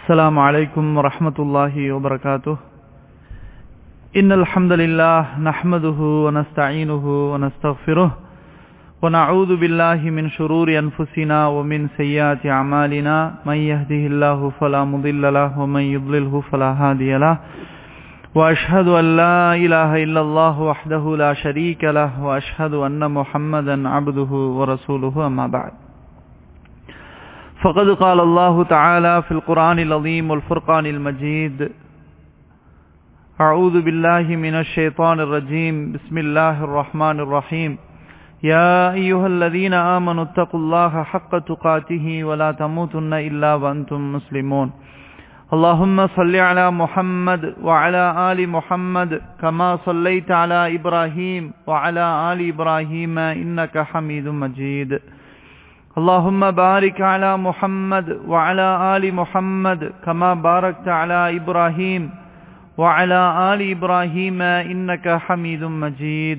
السلام عليكم ورحمة الله وبركاته إن الحمد لله نحمده ونستعينه ونستغفره ونعوذ بالله من شرور أنفسنا ومن سيئات أعمالنا من يهده الله فلا مضل له ومن يضلله فلا هادي له وأشهد أن لا إله إلا الله وحده لا شريك له وأشهد أن محمدا عبده ورسوله أما بعد فقد قال الله تعالى في القرآن العظيم والفرقان المجيد أعوذ بالله من الشيطان الرجيم بسم الله الرحمن الرحيم يا أيها الذين آمنوا اتقوا الله حق تقاته ولا تموتن إلا وأنتم مسلمون اللهم صل على محمد وعلى آل محمد كما صليت على إبراهيم وعلى آل إبراهيم إنك حميد مجيد اللهم بارك على محمد وعلى آل محمد كما باركت على إبراهيم وعلى آل إبراهيم إنك حميد مجيد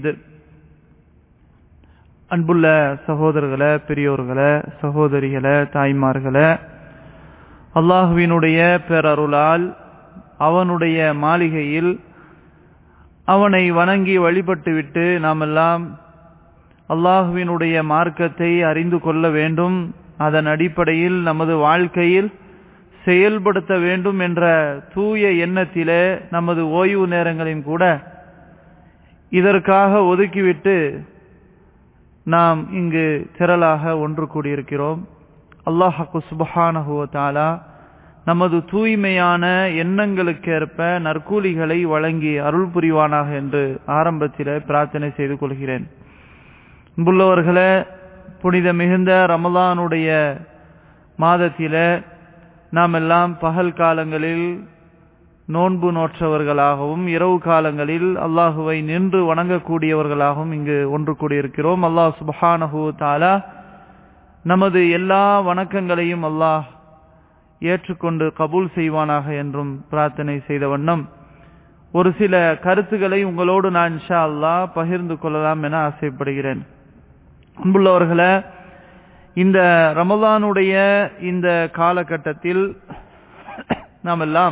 அன்புள்ள சகோதரர்களே பெரியோர்களே சகோதரிகளே தாய்மார்களே அல்லாஹுவினுடைய பேரருளால் அவனுடைய மாளிகையில் அவனை வணங்கி வழிபட்டுவிட்டு நாமெல்லாம் அல்லாஹுவினுடைய மார்க்கத்தை அறிந்து கொள்ள வேண்டும் அதன் அடிப்படையில் நமது வாழ்க்கையில் செயல்படுத்த வேண்டும் என்ற தூய எண்ணத்திலே நமது ஓய்வு நேரங்களையும் கூட இதற்காக ஒதுக்கிவிட்டு நாம் இங்கு திரளாக ஒன்று கூடியிருக்கிறோம் அல்லாஹு சுபஹானஹுவத்தாலா நமது தூய்மையான எண்ணங்களுக்கேற்ப நற்கூலிகளை வழங்கி அருள் புரிவானாக என்று ஆரம்பத்தில் பிரார்த்தனை செய்து கொள்கிறேன் அன்புள்ளவர்களே புனித மிகுந்த ரமலானுடைய மாதத்தில நாம் எல்லாம் பகல் காலங்களில் நோன்பு நோற்றவர்களாகவும் இரவு காலங்களில் அல்லாஹுவை நின்று வணங்கக்கூடியவர்களாகவும் இங்கு ஒன்று கூடியிருக்கிறோம் அல்லாஹ் சுபஹானஹூ தாலா நமது எல்லா வணக்கங்களையும் அல்லாஹ் ஏற்றுக்கொண்டு கபூல் செய்வானாக என்றும் பிரார்த்தனை செய்த வண்ணம் ஒரு சில கருத்துக்களை உங்களோடு நான் இன்ஷா அல்லாஹ் பகிர்ந்து கொள்ளலாம் என ஆசைப்படுகிறேன் அன்புள்ளவர்களே இந்த ரமதானுடைய இந்த காலகட்டத்தில் நாம் எல்லாம்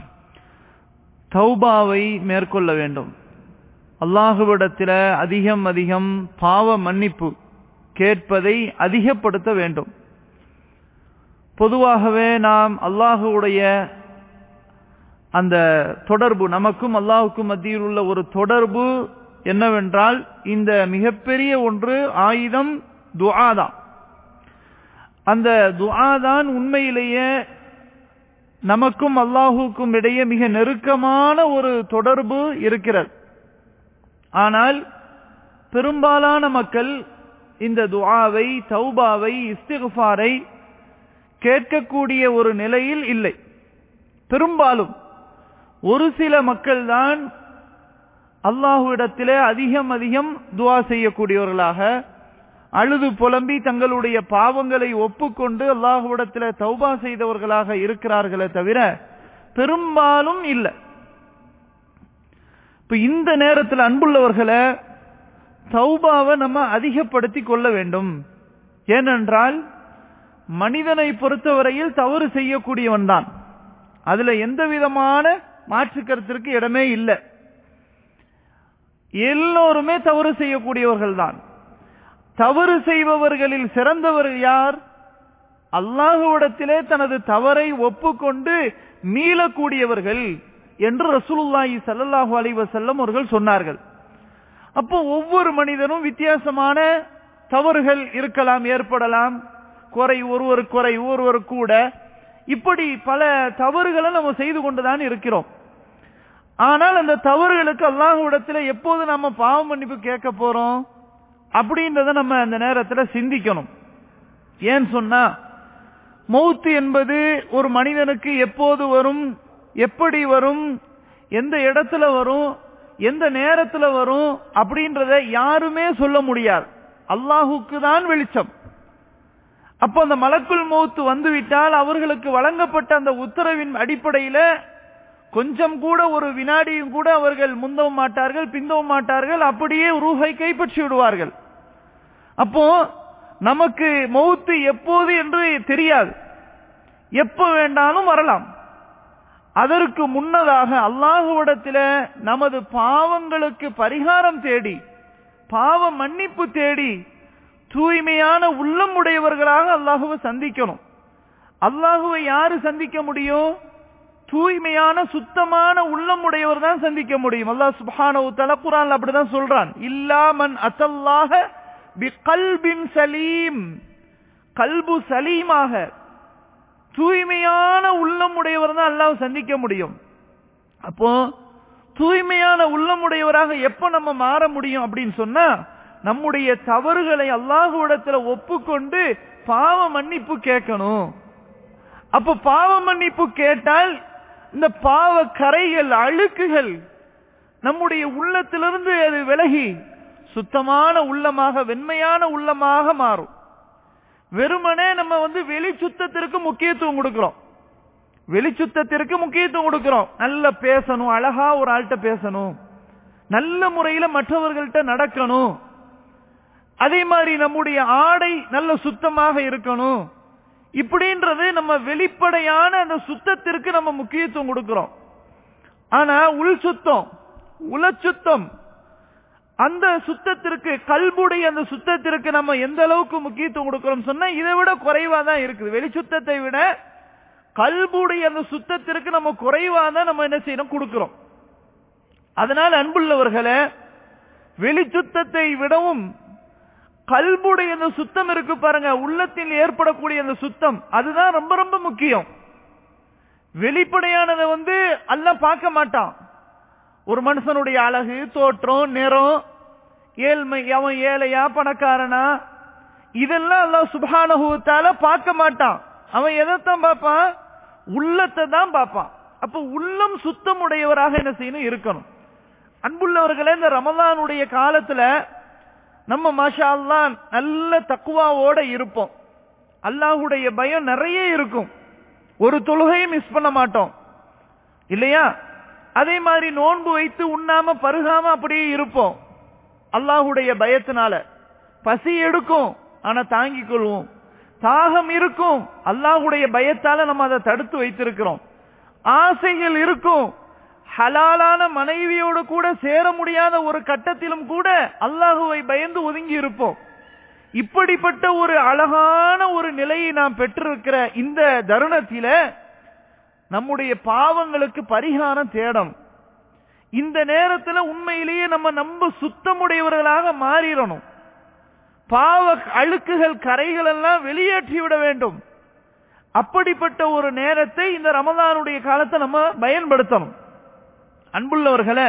தௌபாவை மேற்கொள்ள வேண்டும் அல்லாஹுவிடத்தில் அதிகம் அதிகம் பாவ மன்னிப்பு கேட்பதை அதிகப்படுத்த வேண்டும் பொதுவாகவே நாம் அல்லாஹுடைய அந்த தொடர்பு நமக்கும் அல்லாஹுக்கும் மத்தியில் உள்ள ஒரு தொடர்பு என்னவென்றால் இந்த மிகப்பெரிய ஒன்று ஆயுதம் துஆதான் அந்த துஆதான் உண்மையிலேயே நமக்கும் அல்லாஹுக்கும் இடையே மிக நெருக்கமான ஒரு தொடர்பு இருக்கிறது ஆனால் பெரும்பாலான மக்கள் இந்த துஆவை தௌபாவை இஸ்திகுஃபாரை கேட்கக்கூடிய ஒரு நிலையில் இல்லை பெரும்பாலும் ஒரு சில மக்கள் தான் அல்லாஹுவிடத்திலே அதிகம் அதிகம் துவா செய்யக்கூடியவர்களாக அழுது புலம்பி தங்களுடைய பாவங்களை ஒப்புக்கொண்டு அல்லாஹுவிடத்தில் தௌபா செய்தவர்களாக இருக்கிறார்களே தவிர பெரும்பாலும் இல்லை இப்ப இந்த நேரத்தில் அன்புள்ளவர்களை தௌபாவை நம்ம அதிகப்படுத்தி கொள்ள வேண்டும் ஏனென்றால் மனிதனை பொறுத்தவரையில் தவறு செய்யக்கூடியவன் தான் அதுல எந்த விதமான மாற்று கருத்திற்கு இடமே இல்லை எல்லோருமே தவறு செய்யக்கூடியவர்கள் தான் தவறு செய்பவர்களில் சிறந்தவர் யார் அல்லாஹுவிடத்திலே தனது தவறை ஒப்புக்கொண்டு மீளக்கூடியவர்கள் என்று ரசூலுல்லாஹி சல்லாஹூ அலி வசல்லம் அவர்கள் சொன்னார்கள் அப்போ ஒவ்வொரு மனிதனும் வித்தியாசமான தவறுகள் இருக்கலாம் ஏற்படலாம் குறை ஒருவர் குறை ஒருவர் கூட இப்படி பல தவறுகளை நம்ம செய்து கொண்டுதான் இருக்கிறோம் ஆனால் அந்த தவறுகளுக்கு அல்லாஹுவிடத்தில் எப்போது நம்ம பாவ மன்னிப்பு கேட்க போறோம் அப்படின்றத நம்ம அந்த நேரத்தில் சிந்திக்கணும் ஏன் சொன்னா மௌத்து என்பது ஒரு மனிதனுக்கு எப்போது வரும் எப்படி வரும் எந்த இடத்துல வரும் எந்த நேரத்துல வரும் அப்படின்றத யாருமே சொல்ல முடியாது அல்லாஹுக்கு தான் வெளிச்சம் அப்போ அந்த மலக்குள் மௌத்து வந்துவிட்டால் அவர்களுக்கு வழங்கப்பட்ட அந்த உத்தரவின் அடிப்படையில கொஞ்சம் கூட ஒரு வினாடியும் கூட அவர்கள் முந்தவும் மாட்டார்கள் பிந்தவும் மாட்டார்கள் அப்படியே ரூஹை கைப்பற்றி விடுவார்கள் அப்போ நமக்கு மௌத்து எப்போது என்று தெரியாது எப்ப வேண்டாலும் வரலாம் அதற்கு முன்னதாக அல்லாஹுவிடத்தில நமது பாவங்களுக்கு பரிகாரம் தேடி பாவ மன்னிப்பு தேடி தூய்மையான உள்ளம் உடையவர்களாக அல்லாஹுவை சந்திக்கணும் அல்லாஹுவை யாரு சந்திக்க முடியும் தூய்மையான சுத்தமான உள்ளம் உடையவர் தான் சந்திக்க முடியும் அல்லாஹ் சுப்ஹானஹு தஆலா குர்ஆன்ல அப்படிதான் சொல்றான் இல்லா மன் அத்தல்லாஹ பிகல்பின் சலீம் கல்பு சலீமாக தூய்மையான உள்ளம் உடையவர் தான் அல்லாஹ் சந்திக்க முடியும் அப்போ தூய்மையான உள்ளம் உடையவராக எப்ப நம்ம மாற முடியும் அப்படின்னு சொன்னா நம்முடைய தவறுகளை அல்லாஹுவிடத்துல ஒப்புக்கொண்டு பாவ மன்னிப்பு கேட்கணும் அப்ப பாவ மன்னிப்பு கேட்டால் இந்த பாவ கரைகள் அழுக்குகள் நம்முடைய உள்ளத்திலிருந்து அது விலகி சுத்தமான உள்ளமாக வெண்மையான உள்ளமாக மாறும் வெறுமனே நம்ம வந்து வெளி சுத்தத்திற்கு முக்கியத்துவம் கொடுக்கிறோம் வெளி சுத்தத்திற்கு முக்கியத்துவம் கொடுக்கிறோம் நல்ல பேசணும் அழகா ஒரு ஆள்கிட்ட பேசணும் நல்ல முறையில மற்றவர்கள்ட்ட நடக்கணும் அதே மாதிரி நம்முடைய ஆடை நல்ல சுத்தமாக இருக்கணும் இப்படின்றது நம்ம வெளிப்படையான அந்த சுத்தத்திற்கு நம்ம முக்கியத்துவம் கொடுக்கிறோம் ஆனா உள் சுத்தம் உளச்சுத்தம் அந்த சுத்தத்திற்கு கல்புடைய அந்த சுத்தத்திற்கு நம்ம எந்த அளவுக்கு முக்கியத்துவம் கொடுக்கிறோம் சொன்னா இதை விட குறைவா தான் இருக்குது வெளி சுத்தத்தை விட கல்புடைய அந்த சுத்தத்திற்கு நம்ம குறைவா தான் நம்ம என்ன செய்யணும் கொடுக்கிறோம் அதனால அன்புள்ளவர்களே வெளி சுத்தத்தை விடவும் கல்புடைய அந்த சுத்தம் இருக்கு பாருங்க உள்ளத்தில் ஏற்படக்கூடிய அந்த சுத்தம் அதுதான் ரொம்ப ரொம்ப முக்கியம் வெளிப்படையானதை வந்து அல்ல பார்க்க மாட்டான் ஒரு மனுஷனுடைய அழகு தோற்றம் நிறம் ஏழ்மை அவன் ஏழையா பணக்காரனா இதெல்லாம் அல்ல சுபானகுத்தால பார்க்க மாட்டான் அவன் எதைத்தான் பார்ப்பான் உள்ளத்தை தான் பார்ப்பான் அப்ப உள்ளம் சுத்தம் உடையவராக என்ன செய்யணும் இருக்கணும் அன்புள்ளவர்களே இந்த ரமலானுடைய காலத்துல நம்ம மாஷா அல்லா நல்ல தக்குவாவோட இருப்போம் அல்லாஹுடைய பயம் நிறைய இருக்கும் ஒரு தொழுகையும் மிஸ் பண்ண மாட்டோம் இல்லையா அதே மாதிரி நோன்பு வைத்து உண்ணாம பருகாம அப்படியே இருப்போம் அல்லாஹுடைய பயத்தினால பசி எடுக்கும் ஆனா தாங்கிக் கொள்வோம் தாகம் இருக்கும் அல்லாஹுடைய பயத்தால நம்ம அதை தடுத்து வைத்திருக்கிறோம் ஆசைகள் இருக்கும் ஹலாலான மனைவியோடு கூட சேர முடியாத ஒரு கட்டத்திலும் கூட அல்லாஹுவை பயந்து ஒதுங்கி இருப்போம் இப்படிப்பட்ட ஒரு அழகான ஒரு நிலையை நாம் பெற்றிருக்கிற இந்த தருணத்தில நம்முடைய பாவங்களுக்கு பரிகாரம் தேடணும் இந்த நேரத்தில் உண்மையிலேயே நம்ம நம்ப சுத்தமுடையவர்களாக மாறிடணும் பாவ அழுக்குகள் கரைகள் எல்லாம் வெளியேற்றி விட வேண்டும் அப்படிப்பட்ட ஒரு நேரத்தை இந்த ரமதானுடைய காலத்தை நம்ம பயன்படுத்தணும் அன்புள்ளவர்களே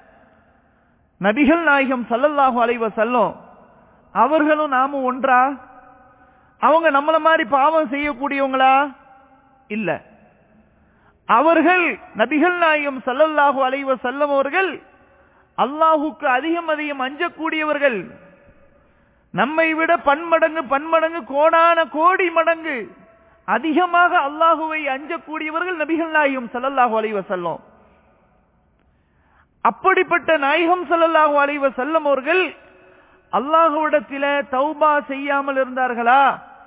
நபிகள் நாயகம் சல்லல்லாஹு அலைவ செல்லும் அவர்களும் நாமும் ஒன்றா அவங்க நம்மள மாதிரி பாவம் செய்யக்கூடியவங்களா இல்ல அவர்கள் நபிகள் நாயகம் சல்லல்லாஹு அலைவ செல்லம் அவர்கள் அல்லாஹுக்கு அதிகம் அதிகம் அஞ்சக்கூடியவர்கள் நம்மை விட பன்மடங்கு பன்மடங்கு கோடான கோடி மடங்கு அதிகமாக அல்லாஹுவை அஞ்சக்கூடியவர்கள் நபிகள் நாயகம் சல்லல்லாஹு அலைவ செல்லம் அப்படிப்பட்ட நாயகம் சல்லல்லாஹு அலைவ செல்லம் அவர்கள் அல்லாஹுவிடத்தில தௌபா செய்யாமல் இருந்தார்களா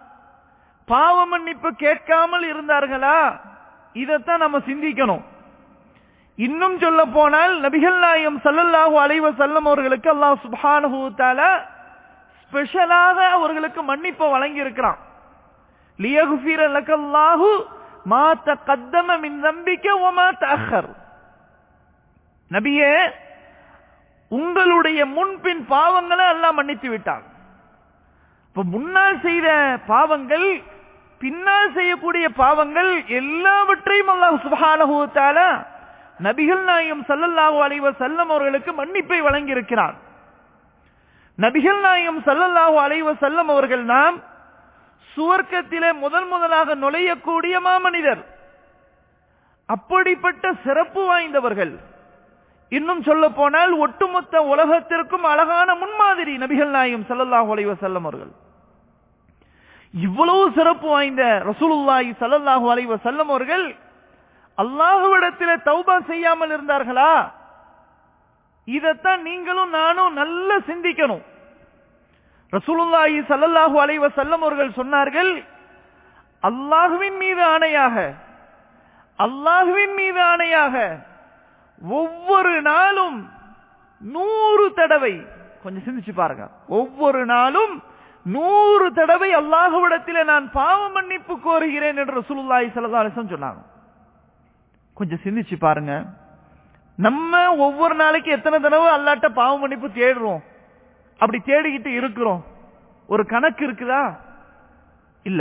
பாவ மன்னிப்பு கேட்காமல் இருந்தார்களா இதைத்தான் நம்ம சிந்திக்கணும் இன்னும் சொல்ல போனால் நபிகள் நாயம் சல்லல்லாஹு அலைவ செல்லம் அவர்களுக்கு அல்லாஹ் சுபானஹு தால ஸ்பெஷலாக அவர்களுக்கு மன்னிப்பை வழங்கி இருக்கிறான் லியகுஃபீர லக்கல்லாஹு மா தகத்தம மின் நம்பிக்கை ஒமா தஅக்கர் நபியே உங்களுடைய முன்பின் பாவங்களை எல்லாம் மன்னித்து விட்டான் இப்ப முன்னால் செய்த பாவங்கள் பின்னால் செய்யக்கூடிய பாவங்கள் எல்லாவற்றையும் அல்லாஹ் சுபஹானஹு தஆலா நபிகள் நாயம் சல்லல்லாஹு அலைஹி வஸல்லம் அவர்களுக்கு மன்னிப்பை வழங்கி இருக்கிறார் நபிகள் நாயம் சல்லல்லாஹு அலைஹி வஸல்லம் அவர்கள் நாம் சுவர்க்கத்திலே முதல் முதலாக நுழையக்கூடிய மாமனிதர் அப்படிப்பட்ட சிறப்பு வாய்ந்தவர்கள் இன்னும் சொல்ல போனால் ஒட்டுமொத்த உலகத்திற்கும் அழகான முன்மாதிரி நபிகள் நாயம் சல்லல்லாஹு அலைஹி வஸல்லம் அவர்கள் இவ்வளவு சிறப்பு வாய்ந்த ரசூலுல்லாஹி சல்லல்லாஹு அலைஹி வஸல்லம் அவர்கள் அல்லாஹுவிடத்தில் தௌபா செய்யாமல் இருந்தார்களா இதத்தான் நீங்களும் நானும் நல்ல சிந்திக்கணும் ரசூலுல்லாஹி சல்லல்லாஹு அலைஹி வஸல்லம் அவர்கள் சொன்னார்கள் அல்லாஹுவின் மீது ஆணையாக அல்லாஹுவின் மீது ஆணையாக ஒவ்வொரு நாளும் நூறு தடவை கொஞ்சம் சிந்திச்சு பாருங்க ஒவ்வொரு நாளும் நூறு தடவை அல்லாஹுவிடத்தில் நான் பாவ மன்னிப்பு கோருகிறேன் என்று சுல்லாய் சலதாலிசம் சொன்னாங்க கொஞ்சம் சிந்திச்சு பாருங்க நம்ம ஒவ்வொரு நாளைக்கு எத்தனை தடவை அல்லாட்ட பாவ மன்னிப்பு தேடுறோம் அப்படி தேடிக்கிட்டு இருக்கிறோம் ஒரு கணக்கு இருக்குதா இல்ல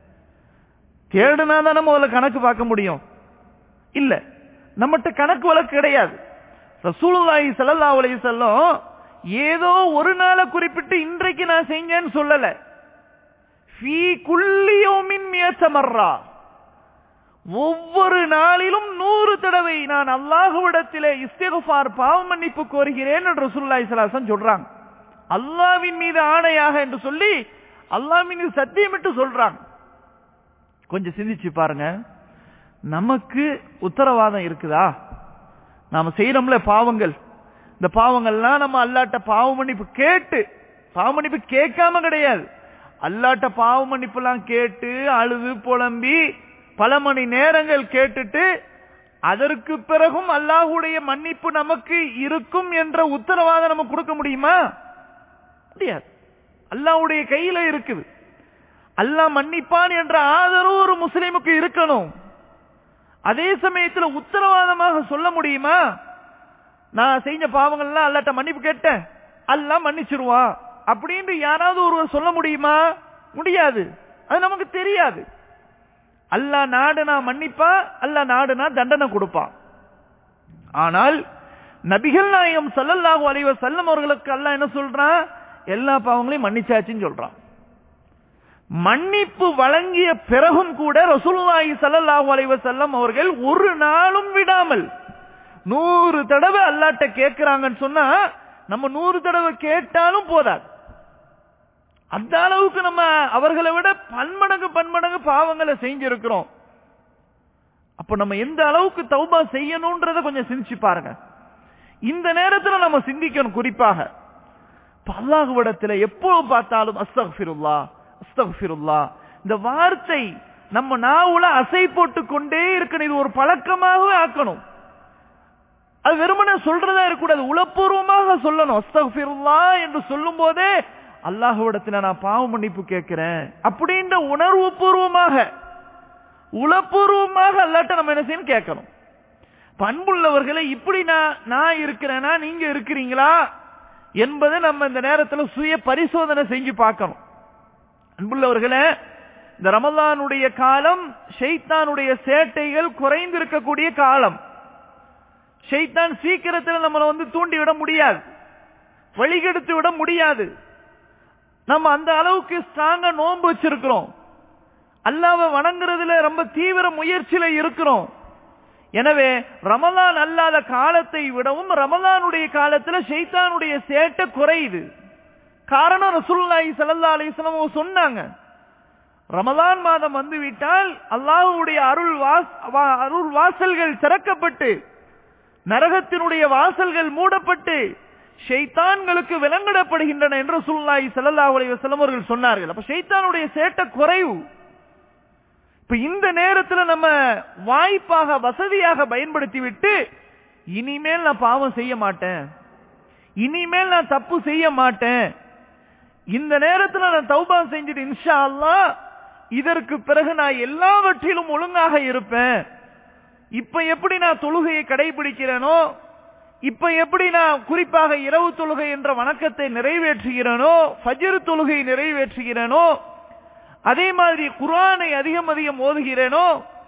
தேடுனா தானே முதல்ல கணக்கு பார்க்க முடியும் இல்ல நம்மகிட்ட கணக்கு வழக்கு கிடையாது ரசூலுல்லாஹி ஸல்லல்லாஹு அலைஹி வஸல்லம் ஏதோ ஒரு நாளை குறிப்பிட்டு இன்றைக்கு நான் செஞ்சேன்னு சொல்லல ஃபீ குல்லி யௌமின் மியத்த மர்ரா ஒவ்வொரு நாளிலும் நூறு தடவை நான் அல்லாஹுவிடத்திலே இஸ்திகுஃபார் பாவ மன்னிப்பு கோருகிறேன் என்று ரசூலுல்லாஹி ஸல்லல்லாஹு அலைஹி வஸல்லம் சொல்றாங்க அல்லாஹ்வின் மீது ஆணையாக என்று சொல்லி அல்லாஹ்வின் மீது சத்தியமிட்டு சொல்றாங்க கொஞ்சம் சிந்திச்சு பாருங்க நமக்கு உத்தரவாதம் இருக்குதா நாம செய்யறோம்ல பாவங்கள் இந்த பாவங்கள்லாம் நம்ம அல்லாட்ட பாவ மன்னிப்பு கேட்டு பாவ மன்னிப்பு கேட்காம கிடையாது அல்லாட்ட பாவ மன்னிப்பு எல்லாம் கேட்டு அழுது புலம்பி பல மணி நேரங்கள் கேட்டுட்டு அதற்கு பிறகும் அல்லாஹுடைய மன்னிப்பு நமக்கு இருக்கும் என்ற உத்தரவாதம் நம்ம கொடுக்க முடியுமா முடியாது அல்லாஹ்வுடைய கையில இருக்குது அல்லாஹ் மன்னிப்பான் என்ற ஆதரவு ஒரு முஸ்லீமுக்கு இருக்கணும் அதே சமயத்துல உத்தரவாதமாக சொல்ல முடியுமா நான் செஞ்ச பாவங்கள்லாம் அல்லாட்ட மன்னிப்பு கேட்டேன் அல்லாஹ் மன்னிச்சிருவான் அப்படின்னு யாராவது ஒருவர் சொல்ல முடியுமா முடியாது அது நமக்கு தெரியாது அல்லாஹ் நாடுனா மன்னிப்பா அல்லாஹ் நாடுனா தண்டனை கொடுப்பான் ஆனால் நபிகள் நாயகம் ஸல்லல்லாஹு அலைஹி வஸல்லம் அவர்களுக்கு அல்லாஹ் என்ன சொல்றான் எல்லா பாவங்களையும் மன்னிச்சாச்சுன்னு சொல்றான் மன்னிப்பு வழங்கிய பிறகும் கூட ரசூலுல்லாஹி ஸல்லல்லாஹு அலைஹி வஸல்லம் அவர்கள் ஒரு நாளும் விடாமல் நூறு தடவை அல்லாட்ட கேட்கிறாங்கன்னு சொன்னா நம்ம நூறு தடவை கேட்டாலும் போதாது அந்த அளவுக்கு நம்ம அவர்களை விட பன்மடங்கு பன்மடங்கு பாவங்களை செஞ்சிருக்கிறோம் அப்ப நம்ம எந்த அளவுக்கு தௌபா செய்யணும்ன்றத கொஞ்சம் சிந்திச்சு பாருங்க இந்த நேரத்துல நம்ம சிந்திக்கணும் குறிப்பாக அல்லாஹுவிடத்துல எப்போ பார்த்தாலும் அஸ்தக்ஃபிருல்லா அஸ்தக்ஃபிருல்லா இந்த வார்த்தை நம்ம நாவுல அசை போட்டு கொண்டே இருக்கணும் இது ஒரு பழக்கமாகவே ஆக்கணும் அது வெறுமனே சொல்றதா இருக்கக்கூடாது உளப்பூர்வமாக சொல்லணும் அஸ்தக்ஃபிருல்லா என்று சொல்லும் போதே அல்லாஹுவிடத்துல நான் பாவ மன்னிப்பு கேட்கிறேன் அப்படின்ற உணர்வு பூர்வமாக உளப்பூர்வமாக அல்லாட்ட நம்ம என்ன செய்யணும் கேட்கணும் பண்புள்ளவர்களை இப்படி நான் நான் இருக்கிறேனா நீங்க இருக்கிறீங்களா என்பதை நம்ம இந்த நேரத்தில் சுய பரிசோதனை செஞ்சு பார்க்கணும் அன்புள்ளவர்களே இந்த ரமலானுடைய காலம் ஷைத்தானுடைய சேட்டைகள் குறைந்திருக்கக்கூடிய காலம் ஷைத்தான் சீக்கிரத்தில் நம்மளை வந்து தூண்டி விட முடியாது வழிகெடுத்து விட முடியாது நம்ம அந்த அளவுக்கு ஸ்ட்ராங்கா நோன்பு வச்சிருக்கிறோம் அல்லாவை வணங்குறதுல ரொம்ப தீவிர முயற்சியில இருக்கிறோம் எனவே ரமலான் அல்லாத காலத்தை விடவும் ரமலானுடைய காலத்துல ஷைத்தானுடைய சேட்டை குறையுது காரணம் ரசூலுல்லாஹி ஸல்லல்லாஹு அலைஹி வஸல்லம் சொன்னாங்க ரமலான் மாதம் வந்துவிட்டால் அல்லாஹ்வுடைய அருள் வாஸ் அருள் வாசல்கள் திறக்கப்பட்டு நரகத்தினுடைய வாசல்கள் மூடப்பட்டு ஷைத்தான்களுக்கு விலங்கிடப்படுகின்றன என்று சுல்லாஹி ஸல்லல்லாஹு அலைஹி வஸல்லம் அவர்கள் சொன்னார்கள் அப்ப ஷைத்தானுடைய சேட்ட குறைவு இப்ப இந்த நேரத்துல நம்ம வாய்ப்பாக வசதியாக பயன்படுத்தி விட்டு இனிமேல் நான் பாவம் செய்ய மாட்டேன் இனிமேல் நான் தப்பு செய்ய மாட்டேன் இந்த நேரத்துல நான் தௌபா செஞ்சுட்டு இன்ஷா அல்லாஹ் இதற்கு பிறகு நான் எல்லாவற்றிலும் ஒழுங்காக இருப்பேன் இப்ப எப்படி நான் தொழுகையை கடைபிடிக்கிறேனோ இப்ப எப்படி நான் குறிப்பாக இரவு தொழுகை என்ற வணக்கத்தை நிறைவேற்றுகிறேனோ ஃபஜ்ர் தொழுகை நிறைவேற்றுகிறேனோ அதே மாதிரி குர்ஆனை அதிகம் அதிகம் ஓதுகிறேனோ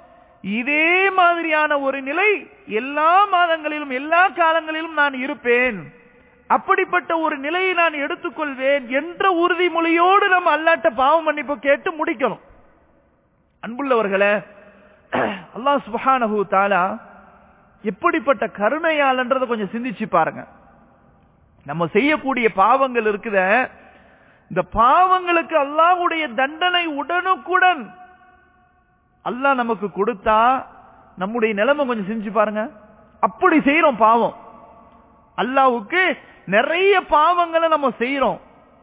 இதே மாதிரியான ஒரு நிலை எல்லா மாதங்களிலும் எல்லா காலங்களிலும் நான் இருப்பேன் அப்படிப்பட்ட ஒரு நிலையை நான் எடுத்துக்கொள்வேன் என்ற உறுதிமொழியோடு நம்ம அல்லாட்ட பாவ மன்னிப்பு கேட்டு முடிக்கணும் அன்புள்ளவர்களே அல்லாஹ் சுபஹானஹு தாலா எப்படிப்பட்ட கருணையாளன்றதை கொஞ்சம் சிந்திச்சு பாருங்க நம்ம செய்யக்கூடிய பாவங்கள் இருக்குத இந்த பாவங்களுக்கு அல்லாஹ்வுடைய தண்டனை உடனுக்குடன் அல்லாஹ் நமக்கு கொடுத்தா நம்முடைய நிலைமை கொஞ்சம் சிந்திச்சு பாருங்க அப்படி செய்யறோம் பாவம் அல்லாவுக்கு நிறைய பாவங்களை நம்ம செய்யறோம்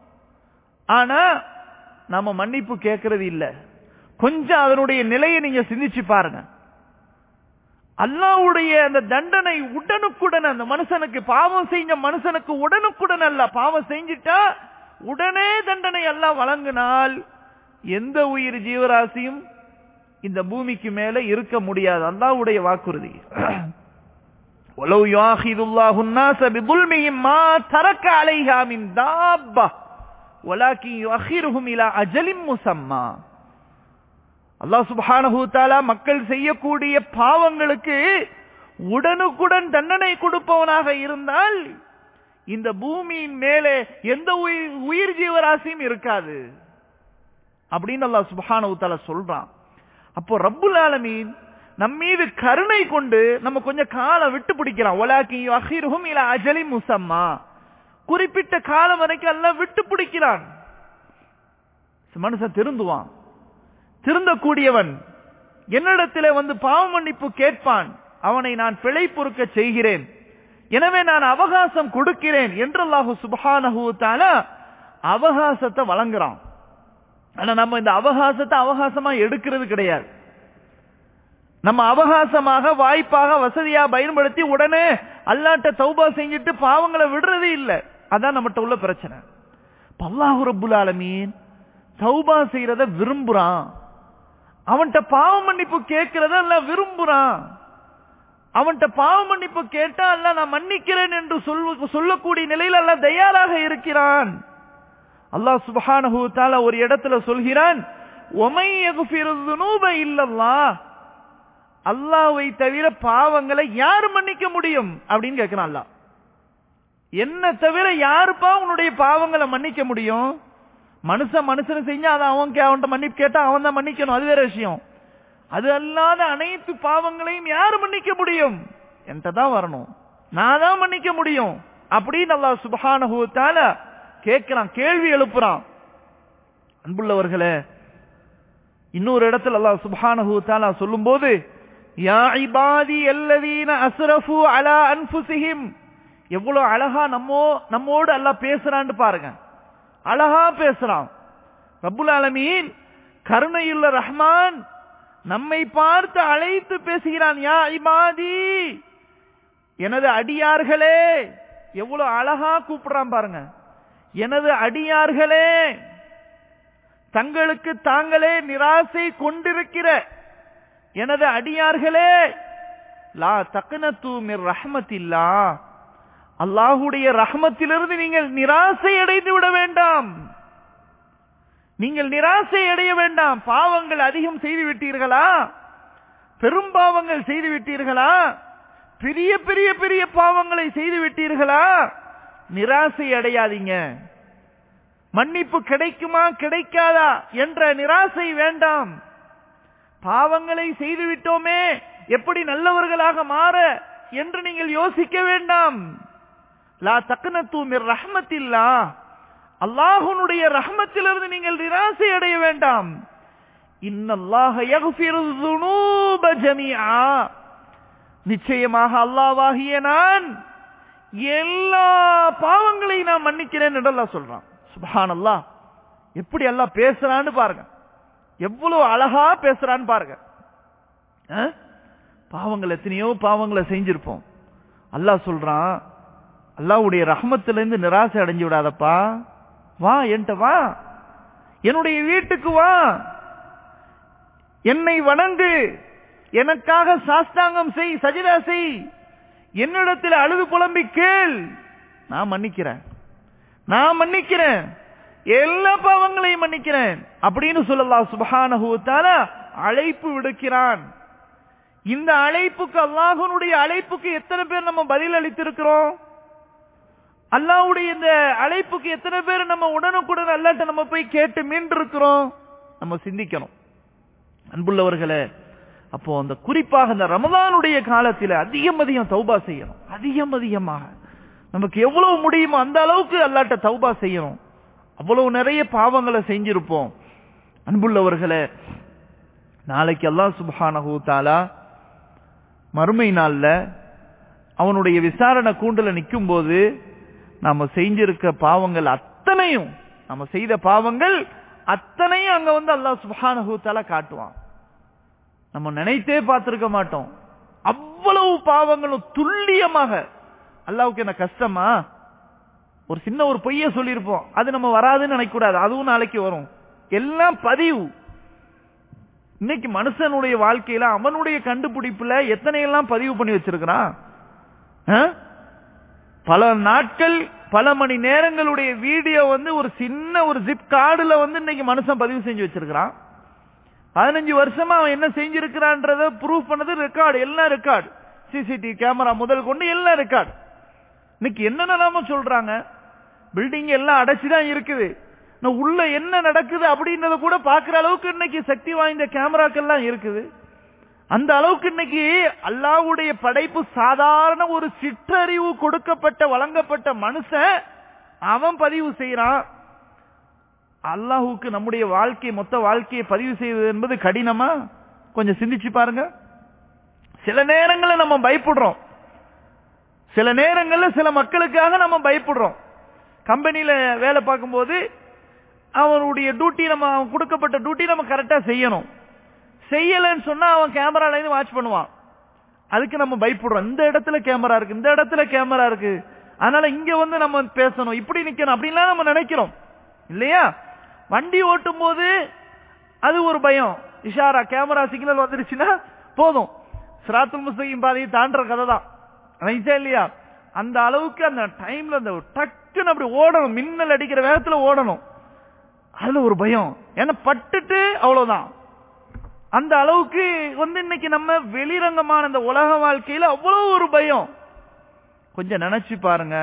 ஆனா நம்ம மன்னிப்பு கேட்கறது இல்ல கொஞ்சம் அதனுடைய நிலையை நீங்க சிந்திச்சு பாருங்க அல்லாவுடைய அந்த தண்டனை உடனுக்குடன் அந்த மனுஷனுக்கு பாவம் செஞ்ச மனுஷனுக்கு உடனுக்குடன் அல்ல பாவம் செஞ்சிட்டா உடனே தண்டனை எல்லாம் வழங்கினால் எந்த உயிர் ஜீவராசியும் இந்த பூமிக்கு மேல இருக்க முடியாது அல்லாவுடைய வாக்குறுதி ولو يؤاخذ الله الناس بظلمهم ما ترك عليها من دابة ولكن يؤخرهم إلى أجل مسمى அல்லாஹ் சுப்ஹானஹு தஆலா மக்கள் செய்யக்கூடிய பாவங்களுக்கு உடனுக்குடன் தண்டனை கொடுப்பவனாக இருந்தால் இந்த பூமியின் மேலே எந்த உயிர் உயிர் ஜீவராசியும் இருக்காது அப்படின்னு அல்லாஹ் சுப்ஹானஹு தஆலா சொல்றான் அப்போ ரப்புல் ஆலமீன் நம் மீது கருணை கொண்டு நம்ம கொஞ்சம் காலம் விட்டு பிடிக்கலாம் ஒலாக்கி அஹிருஹும் இல அஜலி முசம்மா குறிப்பிட்ட காலம் வரைக்கும் எல்லாம் விட்டு பிடிக்கிறான் மனுஷன் திருந்துவான் திருந்தக்கூடியவன் என்னிடத்திலே வந்து பாவ மன்னிப்பு கேட்பான் அவனை நான் பிழை பொறுக்க செய்கிறேன் எனவே நான் அவகாசம் கொடுக்கிறேன் என்று அல்லாஹு சுபஹானஹு தஆலா அவகாசத்தை வழங்குறான் ஆனா நம்ம இந்த அவகாசத்தை அவகாசமா எடுக்கிறது கிடையாது நம்ம அவகாசமாக வாய்ப்பாக வசதியா பயன்படுத்தி உடனே அல்லாட்ட தௌபா செஞ்சுட்டு பாவங்களை விடுறது இல்ல அதான் நம்மகிட்ட உள்ள பிரச்சனை பல்லாஹு ரப்புல் ஆலமீன் தௌபா செய்யறத விரும்புறான் அவன்கிட்ட பாவ மன்னிப்பு கேட்கிறத எல்லாம் விரும்புறான் அவன்கிட்ட பாவ மன்னிப்பு கேட்டா அல்ல நான் மன்னிக்கிறேன் என்று சொல்ல சொல்லக்கூடிய நிலையில் அல்ல தயாராக இருக்கிறான் அல்லாஹ் சுபஹானஹு தஆலா ஒரு இடத்துல சொல்கிறான் ஒமை யக்ஃபிரு ذுனூப இல்லல்லாஹ் அல்லாவை தவிர பாவங்களை யார் மன்னிக்க முடியும் அப்படின்னு கேட்கிறான் அல்லாஹ் என்ன தவிர யாருப்பா உன்னுடைய பாவங்களை மன்னிக்க முடியும் மனுஷன் மனுஷன் செஞ்சா அதை அவன் அவன்கிட்ட மன்னிப்பு கேட்டா அவன் தான் மன்னிக்கணும் அது வேற விஷயம் அது அல்லாத அனைத்து பாவங்களையும் யார் மன்னிக்க முடியும் என்கிட்ட தான் வரணும் நான் தான் மன்னிக்க முடியும் அப்படின்னு அல்லாஹ் சுபஹானஹு தஆலா கேட்கிறான் கேள்வி எழுப்புறான் அன்புள்ளவர்களே இன்னொரு இடத்துல அல்லாஹ் சுப்ஹானஹு தஆலா சொல்லும்போது யா இபாதி அல்லதீன அஸ்ரஃபு அலா அன்ஃபுஸிஹிம் எவ்வளவு அழகா நம்மோ நம்மோடு அல்லாஹ் பேசுறான்னு பாருங்க அழகா பேசுறான் ரப்புல் ஆலமீன் கருணையுள்ள ரஹ்மான் நம்மை பார்த்து அழைத்து பேசுகிறான் யா இபாதி எனது அடியார்களே எவ்வளவு அழகா கூப்பிடுறான் பாருங்க எனது அடியார்களே தங்களுக்கு தாங்களே நிராசை கொண்டிருக்கிற எனது அடியார்களே லா தக்கனத்து மிர் ரஹமத்தில்லா அல்லாஹுடைய ரஹமத்திலிருந்து நீங்கள் நிராசை அடைந்து விட வேண்டாம் நீங்கள் நிராசை அடைய வேண்டாம் பாவங்கள் அதிகம் செய்து விட்டீர்களா பெரும் பாவங்கள் செய்து விட்டீர்களா பெரிய பெரிய பெரிய பாவங்களை செய்து விட்டீர்களா நிராசை அடையாதீங்க மன்னிப்பு கிடைக்குமா கிடைக்காதா என்ற நிராசை வேண்டாம் பாவங்களை செய்து விட்டோமே எப்படி நல்லவர்களாக மாற என்று நீங்கள் யோசிக்க வேண்டாம் லா தக்கனத்து மிர் ரஹ்மத்தில்லா அல்லாஹுனுடைய ரஹ்மத்திலிருந்து நீங்கள் நிராசை அடைய வேண்டாம் இன்னல்லாஹ யக்ஃபிரு ذுனூப ஜமீஆ நிச்சயமாக அல்லாஹ்வாகிய நான் எல்லா பாவங்களையும் நான் மன்னிக்கிறேன் என்று அல்லாஹ் சொல்றான் சுபஹான் அல்லாஹ் எப்படி எல்லாம் பேசுறான்னு பாருங்க எவ்வளவு அழகா பேசுறான்னு பாருங்க அஹ்? பாவங்கள் எத்தனையோ பாவங்களை செஞ்சிருப்போம் அல்லாஹ் சொல்றான் அல்லாஹ்வுடைய ரஹ்மத்திலிருந்து நிராசை அடைஞ்சு விடாதப்பா வா என்கிட்ட வா என்னுடைய வீட்டுக்கு வா என்னை வணங்கு எனக்காக சாஸ்தாங்கம் செய் சஜிதா செய் என்னிடத்தில் அழுது புலம்பி கேள் நான் மன்னிக்கிறேன் நான் மன்னிக்கிறேன் எல்லா பாவங்களையும் மன்னிக்கிறேன் அப்படின்னு சொல்லலாம் சுபஹானஹு தஆலா அழைப்பு விடுக்கிறான் இந்த அழைப்புக்கு அல்லாஹ்வுடைய அழைப்புக்கு எத்தனை பேர் நம்ம பதில் அளித்திருக்கிறோம் அல்லாஹ்வுடைய இந்த அழைப்புக்கு எத்தனை பேர் நம்ம உடனுக்குடன் அல்லாட்ட நம்ம போய் கேட்டு மீண்டு இருக்கிறோம் நம்ம சிந்திக்கணும் அன்புள்ளவர்களே அப்போ அந்த குறிப்பாக இந்த ரமதானுடைய காலத்தில் அதிகம் அதிகம் தௌபா செய்யணும் அதிகம் அதிகமாக நமக்கு எவ்வளவு முடியுமோ அந்த அளவுக்கு அல்லாட்ட தௌபா செய்யணும் அவ்வளவு நிறைய பாவங்களை செஞ்சிருப்போம் அன்புள்ளவர்களே நாளைக்கு அல்லாஹ் சுப்ஹானஹு தஆலா மறுமை நாள்ல அவனுடைய விசாரணை கூண்டுல நிற்கும் போது நாம செஞ்சிருக்க பாவங்கள் அத்தனையும் நம்ம செய்த பாவங்கள் அத்தனையும் அங்க வந்து அல்லாஹ் சுப்ஹானஹு தஆலா காட்டுவான் நம்ம நினைத்தே பார்த்திருக்க மாட்டோம் அவ்வளவு பாவங்களும் துல்லியமாக அல்லாவுக்கு என்ன கஷ்டமா ஒரு சின்ன ஒரு பொய்ய சொல்லியிருப்போம் அது நம்ம வராதுன்னு நினைக்க கூடாது அதுவும் நாளைக்கு வரும் எல்லாம் பதிவு இன்னைக்கு மனுஷனுடைய வாழ்க்கையில அவனுடைய கண்டுபிடிப்புல எத்தனை எல்லாம் பதிவு பண்ணி வச்சிருக்கிறான் ஆ? பல நாட்கள் பல மணி நேரங்களுடைய வீடியோ வந்து ஒரு சின்ன ஒரு ஜிப் கார்டுல வந்து இன்னைக்கு மனுஷன் பதிவு செஞ்சு வச்சிருக்கிறான் பதினஞ்சு வருஷமா அவன் என்ன செஞ்சிருக்கிறான்றத ப்ரூவ் பண்ணது ரெக்கார்டு எல்லாம் ரெக்கார்டு சிசிடிவி கேமரா முதல் கொண்டு எல்லாம் ரெக்கார்டு இன்னைக்கு என்னென்னலாமோ சொல்றாங்க பில்டிங் எல்லாம் அடைச்சுதான் இருக்குது நான் உள்ள என்ன நடக்குது அப்படின்றத கூட பாக்குற அளவுக்கு இன்னைக்கு சக்தி வாய்ந்த கேமராக்கள்லாம் இருக்குது அந்த அளவுக்கு இன்னைக்கு அல்லாவுடைய படைப்பு சாதாரண ஒரு சிற்றறிவு கொடுக்கப்பட்ட வழங்கப்பட்ட மனுஷன் அவன் பதிவு செய்யறான் அல்லாஹுக்கு நம்முடைய வாழ்க்கை மொத்த வாழ்க்கையை பதிவு செய்வது என்பது கடினமா கொஞ்சம் சிந்திச்சு பாருங்க சில நேரங்களில் நம்ம பயப்படுறோம் சில நேரங்களில் சில மக்களுக்காக நம்ம பயப்படுறோம் கம்பெனியில வேலை பார்க்கும்போது அவனுடைய டியூட்டி நம்ம அவன் கொடுக்கப்பட்ட டியூட்டி நம்ம கரெக்டா செய்யணும் செய்யலன்னு சொன்னா அவன் கேமரால இருந்து வாட்ச் பண்ணுவான் அதுக்கு நம்ம பயப்படுறோம் இந்த இடத்துல கேமரா இருக்கு இந்த இடத்துல கேமரா இருக்கு அதனால இங்க வந்து நம்ம பேசணும் இப்படி நிக்கணும் அப்படின்லாம் நம்ம நினைக்கிறோம் இல்லையா வண்டி ஓட்டும் போது அது ஒரு பயம் இஷாரா கேமரா சிக்னல் வந்துருச்சுன்னா போதும் சிராத்துல் முஸ்தகிம் பாதையை தாண்டுற கதை தான் நினைச்சா இல்லையா அந்த அளவுக்கு அந்த டைம்ல அந்த டக்குன்னு அப்படி ஓடணும் மின்னல் அடிக்கிற வேகத்துல ஓடணும் அதுல ஒரு பயம் ஏன்னா பட்டுட்டு அவ்வளவுதான் அந்த அளவுக்கு வந்து இன்னைக்கு நம்ம வெளிரங்கமான இந்த உலக வாழ்க்கையில அவ்வளவு ஒரு பயம் கொஞ்சம் நினைச்சு பாருங்க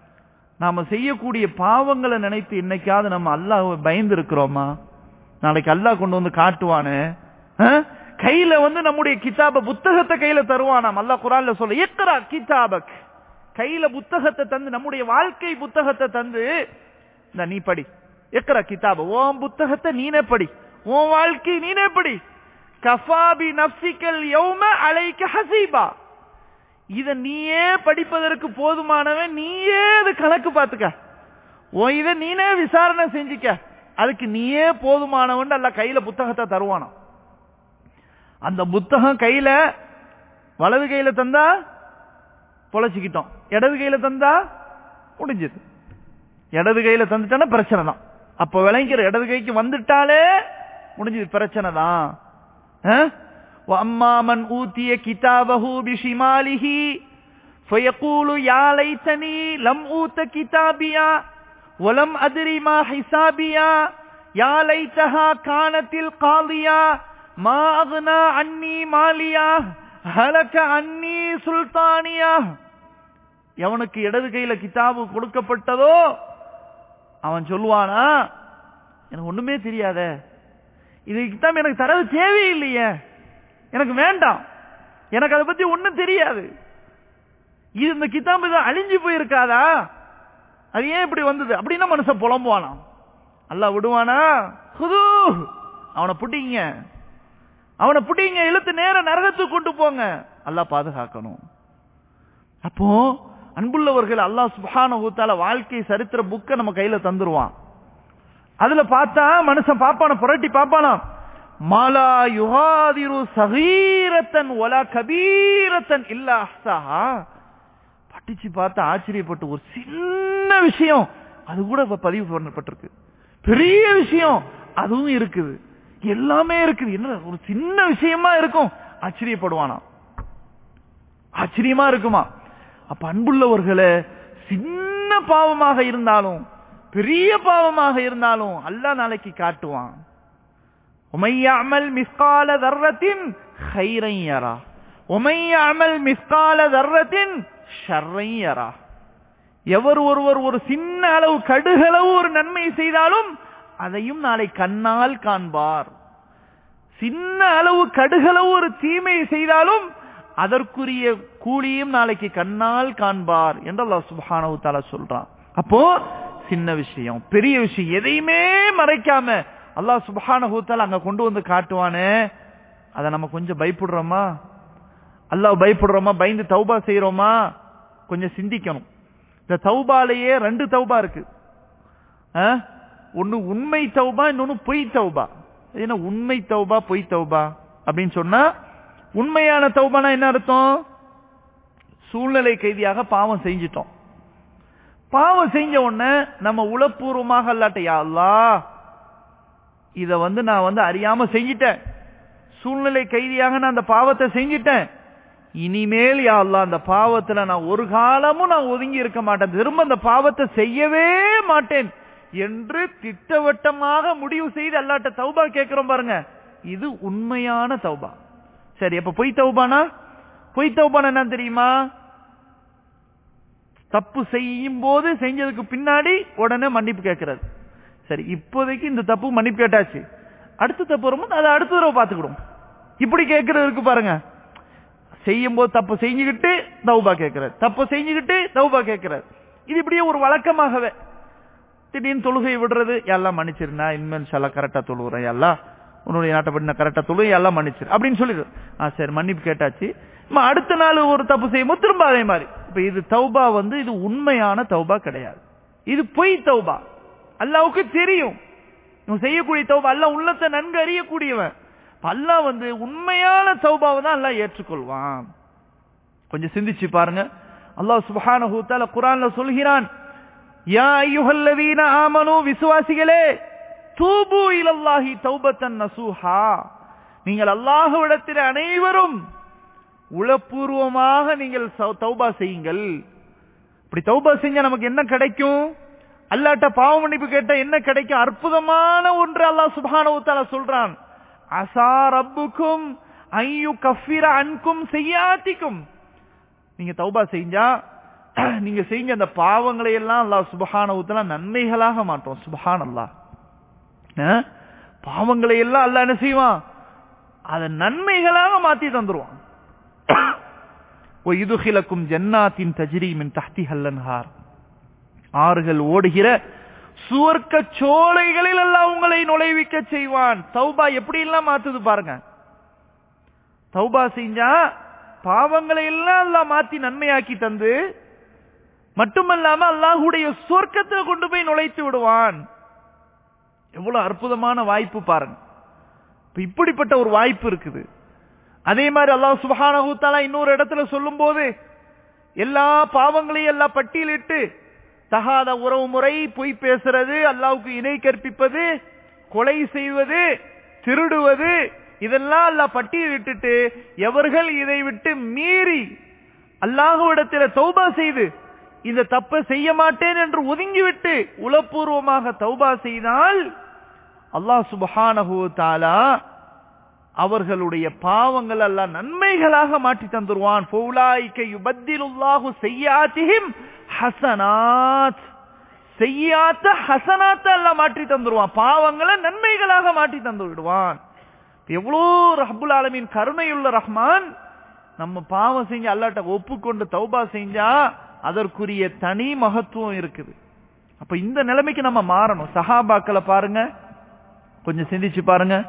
நாம செய்யக்கூடிய பாவங்களை நினைத்து இன்னைக்காவது நம்ம அல்லாஹ் பயந்து இருக்கிறோமா நாளைக்கு அல்லாஹ் கொண்டு வந்து காட்டுவானே ஆ? கையில வந்து நம்முடைய கிதாப புத்தகத்தை கையில தருவானாம் அல்லாஹ் குரான்ல சொல்ல எக்கரா கிதாபக் கையில புத்தகத்தை தந்து நம்முடைய வாழ்க்கை புத்தகத்தை தந்து இந்த நீ படி எக்கரா கிதாப உன் புத்தகத்தை நீனே படி உன் வாழ்க்கை நீனே படி கஃபாபி நப்சிக்கல் யௌம அலைக்க ஹசீபா இத நீயே படிப்பதற்கு போதுமானவன் நீயே அது கணக்கு பார்த்துக்க உன் இத நீனே விசாரணை செஞ்சுக்க அதுக்கு நீயே போதுமானவன் அல்ல கையில புத்தகத்தை தருவானாம் அந்த புத்தகம் கையில வலது கையில தந்தா பொழைச்சிக்கிட்டோம் இடது கையில தந்தா முடிஞ்சது இடது கையில தந்துட்டானா பிரச்சனை தான் அப்ப விளங்கிற இடது கைக்கு வந்துட்டாலே முடிஞ்சது பிரச்சனை தான் وأما من أوتي كتابه بشماله فيقول يا ليتني لم أوت كتابيا ولم أدري ما حسابيا يا ليتها كانت القاضية ما أغنى عني ماليا هلك عني سلطانيا எவனுக்கு இடது கையில கிதாபு கொடுக்கப்பட்டதோ அவன் சொல்லுவானா எனக்கு ஒண்ணுமே தெரியாத இது கிதாப் எனக்கு தரது தேவையில்லையே எனக்கு வேண்டாம் எனக்கு அதை பத்தி ஒண்ணும் தெரியாது இது இந்த கிதாபு தான் அழிஞ்சு போயிருக்காதா அது ஏன் இப்படி வந்தது அப்படின்னா மனுஷன் புலம்புவானாம் அல்லாஹ் விடுவானா ஹுது அவனை புட்டிங்க அவனை புட்டிங்க இழுத்து நேர நரகத்துக்கு கொண்டு போங்க அல்லாஹ் பாதுகாக்கணும் அப்போ அன்புள்ளவர்கள் அல்லாஹ் சுபான ஊத்தால வாழ்க்கை சரித்திர புக்க நம்ம கையில தந்துருவான் அதுல பார்த்தா மனுஷன் பாப்பான புரட்டி பாப்பானா மாலா யுகாதிரு சகீரத்தன் ஒலா கபீரத்தன் இல்ல அஹ்சாஹா படிச்சு பார்த்து ஆச்சரியப்பட்டு ஒரு சின்ன விஷயம் அது கூட இப்ப பதிவு பண்ணப்பட்டிருக்கு பெரிய விஷயம் அதுவும் இருக்குது எல்லாமே இருக்குது என்ன ஒரு சின்ன விஷயமா இருக்கும் ஆச்சரியப்படுவானா ஆச்சரியமா இருக்குமா அப்ப அன்புள்ளவர்களே சின்ன பாவமாக இருந்தாலும் பெரிய பாவமாக இருந்தாலும் அல்லாஹ் நாளைக்கு காட்டுவான் உமையாமல் மிஸ்கால தர்ரத்தின் ஹைரையரா உமையாமல் மிஸ்கால தர்ரத்தின் ஷர்ரையரா எவர் ஒருவர் ஒரு சின்ன அளவு கடுகளவு ஒரு நன்மை செய்தாலும் அதையும் நாளை கண்ணால் காண்பார் சின்ன அளவு கடுகளவு ஒரு தீமை செய்தாலும் அதற்குரிய கூலியும் நாளைக்கு கண்ணால் காண்பார் என்று அல்லாஹ் சுப்ஹானஹு தஆலா சொல்றான் அப்போ சின்ன விஷயம் பெரிய விஷயம் எதையுமே மறைக்காம அல்லாஹ் சுப்ஹானஹு தஆலா அங்க கொண்டு வந்து காட்டுவானே அத நம்ம கொஞ்சம் பயப்படுறோமா அல்லாஹ் பயப்படுறோமா பயந்து தௌபா செய்யறோமா கொஞ்சம் சிந்திக்கணும் இந்த தௌபாலேயே ரெண்டு தௌபா இருக்கு ஆ? ஒன்னு உண்மை தௌபா இன்னொன்னு பொய் தௌபா என்ன உண்மை தௌபா பொய் தௌபா அப்படின்னு சொன்னா உண்மையான தௌபானா என்ன அர்த்தம் சூழ்நிலை கைதியாக பாவம் செஞ்சிட்டோம் பாவம் செஞ்ச உடனே நம்ம உளப்பூர்வமாக அல்லாட்ட யா அல்லாஹ் இத வந்து நான் வந்து அறியாம செஞ்சிட்டேன் சூழ்நிலை கைதியாக நான் அந்த பாவத்தை செஞ்சிட்டேன் இனிமேல் யா அல்லாஹ் அந்த பாவத்துல நான் ஒரு காலமும் நான் ஒதுங்கி இருக்க மாட்டேன் திரும்ப அந்த பாவத்தை செய்யவே மாட்டேன் என்று திட்டவட்டமாக முடிவு செய்து அல்லாட்ட தௌபா கேட்கிறோம் பாருங்க இது உண்மையான தௌபா சரி அப்ப பொய் தௌபானா பொய் தௌபானா என்ன தெரியுமா தப்பு செய்யும் போது செஞ்சதுக்கு பின்னாடி உடனே மன்னிப்பு கேட்கிறது சரி இப்போதைக்கு இந்த தப்பு மன்னிப்பு கேட்டாச்சு அடுத்த தப்பு வரும்போது அதை அடுத்த தடவை பார்த்துக்கிடும் இப்படி கேட்கறது இருக்கு பாருங்க செய்யும் போது தப்பு செஞ்சுக்கிட்டு தௌபா கேட்கிறது தப்பு செஞ்சுக்கிட்டு தௌபா கேட்கிறது இது இப்படியே ஒரு வழக்கமாகவே திடீர்னு தொழுகை விடுறது எல்லாம் மன்னிச்சிருந்தா இனிமேல் சொல்ல கரெக்டா தொழுகிறேன் எல்லாம் உன்னுடைய நாட்டப்படி நான் கரெக்டா தொழுகை எல்லாம் மன்னிச்சிரு அப்படின்னு சொல்லிடு ஆ சரி மன்னிப்பு கேட்டாச்சு நம்ம அடுத்த நாள் ஒரு தப்பு செய்யும்போது திரும்ப அதே மாதிரி இப்ப இது தௌபா வந்து இது உண்மையான தௌபா கிடையாது இது பொய் தௌபா அல்லாவுக்கு தெரியும் இவன் செய்யக்கூடிய தௌபா அல்லாஹ் உள்ளத்தை நன்கு அறியக்கூடியவன் அல்லாஹ் வந்து உண்மையான தௌபாவை தான் அல்லாஹ் ஏற்றுக்கொள்வான் கொஞ்சம் சிந்திச்சு பாருங்க அல்லாஹ் சுப்ஹானஹு தஆலா குர்ஆன்ல சொல்கிறான் யா அய்யுஹல்லதீன ஆமனு விசுவாசிகளே தூபு இலல்லாஹி தௌபத்தன் நசூஹா நீங்கள் அல்லாஹ்விடத்தில் அனைவரும் உளப்பூர்வமாக நீங்கள் சௌ- தௌபா செய்யுங்கள் இப்படி தௌபா செஞ்சா நமக்கு என்ன கிடைக்கும் அல்லாட்ட பாவ மன்னிப்பு கேட்டா என்ன கிடைக்கும் அற்புதமான ஒன்று அல்லாஹ் சுப்ஹானஹு தஆலா சொல்றான் அசா ரப்புக்கும் ஐயு கஃபிர அன்கும் செய்யாத்திக்கும் நீங்க தௌபா செஞ்சா நீங்க செஞ்ச அந்த பாவங்களை எல்லாம் அல்லாஹ் சுபஹானஹு தஆலா நன்மைகளாக மாற்றும் சுபஹான் அல்லாஹ் பாவங்களை எல்லாம் அல்லாஹ் என்ன செய்வான் அதை நன்மைகளாக மாத்தி தந்துருவான் இதுகிலக்கும் ஜன்னாத்தின் தஜ்ரி மின் தஹ்தி ஹல்லன்ஹார் ஆறுகள் ஓடுகிற சுவர்க்க சோலைகளில் எல்லாம் உங்களை நுழைவிக்க செய்வான் தௌபா எப்படி எல்லாம் மாத்துது பாருங்க தௌபா செஞ்சா பாவங்களை எல்லாம் அல்லாஹ் மாத்தி நன்மையாக்கி தந்து மட்டுமல்லாம அல்லாஹுடைய சொர்க்கத்தை கொண்டு போய் நுழைத்து விடுவான் எவ்வளவு அற்புதமான வாய்ப்பு பாருங்க இப்ப இப்படிப்பட்ட ஒரு வாய்ப்பு இருக்குது அதே மாதிரி அல்லாஹ் சுபஹானஹு தஆலா இன்னொரு இடத்துல சொல்லும்போது எல்லா பாவங்களையும் எல்லாம் பட்டியலிட்டு தகாத உறவு முறை பொய் பேசுறது அல்லாவுக்கு இணை கற்பிப்பது கொலை செய்வது திருடுவது இதெல்லாம் அல்லாஹ் பட்டியலிட்டுட்டு எவர்கள் இதை விட்டு மீறி அல்லாஹுவிடத்தில் தௌபா செய்து இந்த தப்பை செய்ய மாட்டேன் என்று ஒதுங்கிவிட்டு உளப்பூர்வமாக தௌபா செய்தால் அல்லாஹ் சுபஹானஹு தஆலா அவர்களுடைய பாவங்கள் எல்லாம் நன்மைகளாக மாற்றி தந்துருவான் ஃபௌலாயிக யுபத்திலுல்லாஹு செய்யாத்திஹிம் ஹசனாத் செய்யாத்த ஹசனாத்த எல்லாம் மாற்றி தந்துருவான் பாவங்களை நன்மைகளாக மாற்றி தந்து விடுவான் எவ்வளோ ரஹ்புல் ஆலமீன் கருணையுள்ள ரஹ்மான் நம்ம பாவம் செஞ்சு அல்லாட்ட ஒப்புக்கொண்டு தௌபா செஞ்சா அதற்குரிய தனி மகத்துவம் இருக்குது அப்ப இந்த நிலைமைக்கு நம்ம மாறணும் சஹாபாக்களை பாருங்க கொஞ்சம் சிந்திச்சு பாருங்க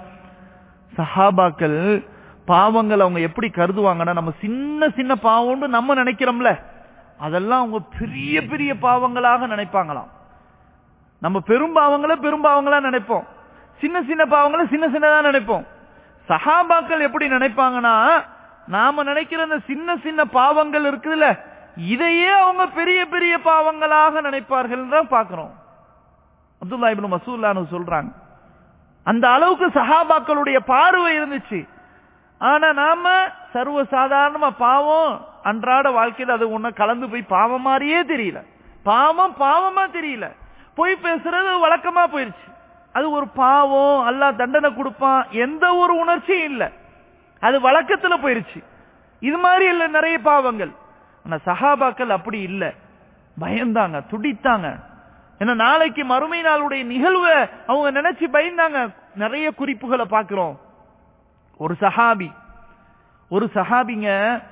சஹாபாக்கள் பாவங்கள் அவங்க எப்படி கருதுவாங்கன்னா நம்ம சின்ன சின்ன பாவம்னு நம்ம நினைக்கிறோம்ல அதெல்லாம் அவங்க பெரிய பெரிய பாவங்களாக நினைப்பாங்களாம் நம்ம பெரும் பாவங்களை பெரும் பாவங்களா நினைப்போம் சின்ன சின்ன பாவங்களை சின்ன சின்னதா நினைப்போம் சஹாபாக்கள் எப்படி நினைப்பாங்கன்னா நாம நினைக்கிற அந்த சின்ன சின்ன பாவங்கள் இருக்குதுல்ல இதையே அவங்க பெரிய பெரிய பாவங்களாக நினைப்பார்கள் தான் பாக்குறோம் அப்துல்லா இப்னு மசூல்லானு சொல்றாங்க அந்த அளவுக்கு சஹாபாக்களுடைய பார்வை இருந்துச்சு ஆனா நாம சர்வ சாதாரணமா பாவம் அன்றாட வாழ்க்கையில அது ஒண்ணு கலந்து போய் பாவம் மாதிரியே தெரியல பாவம் பாவமா தெரியல போய் பேசுறது வழக்கமா போயிருச்சு அது ஒரு பாவம் அல்லாஹ் தண்டனை கொடுப்பான் எந்த ஒரு உணர்ச்சியும் இல்ல அது வழக்கத்துல போயிருச்சு இது மாதிரி இல்ல நிறைய பாவங்கள் ஆனா சஹாபாக்கள் அப்படி இல்ல பயந்தாங்க துடித்தாங்க ஏன்னா நாளைக்கு மறுமை நாளுடைய நிகழ்வை அவங்க நினைச்சு பயந்தாங்க நிறைய குறிப்புகளை பார்க்கிறோம் ஒரு சஹாபி ஒரு சஹாபிங்க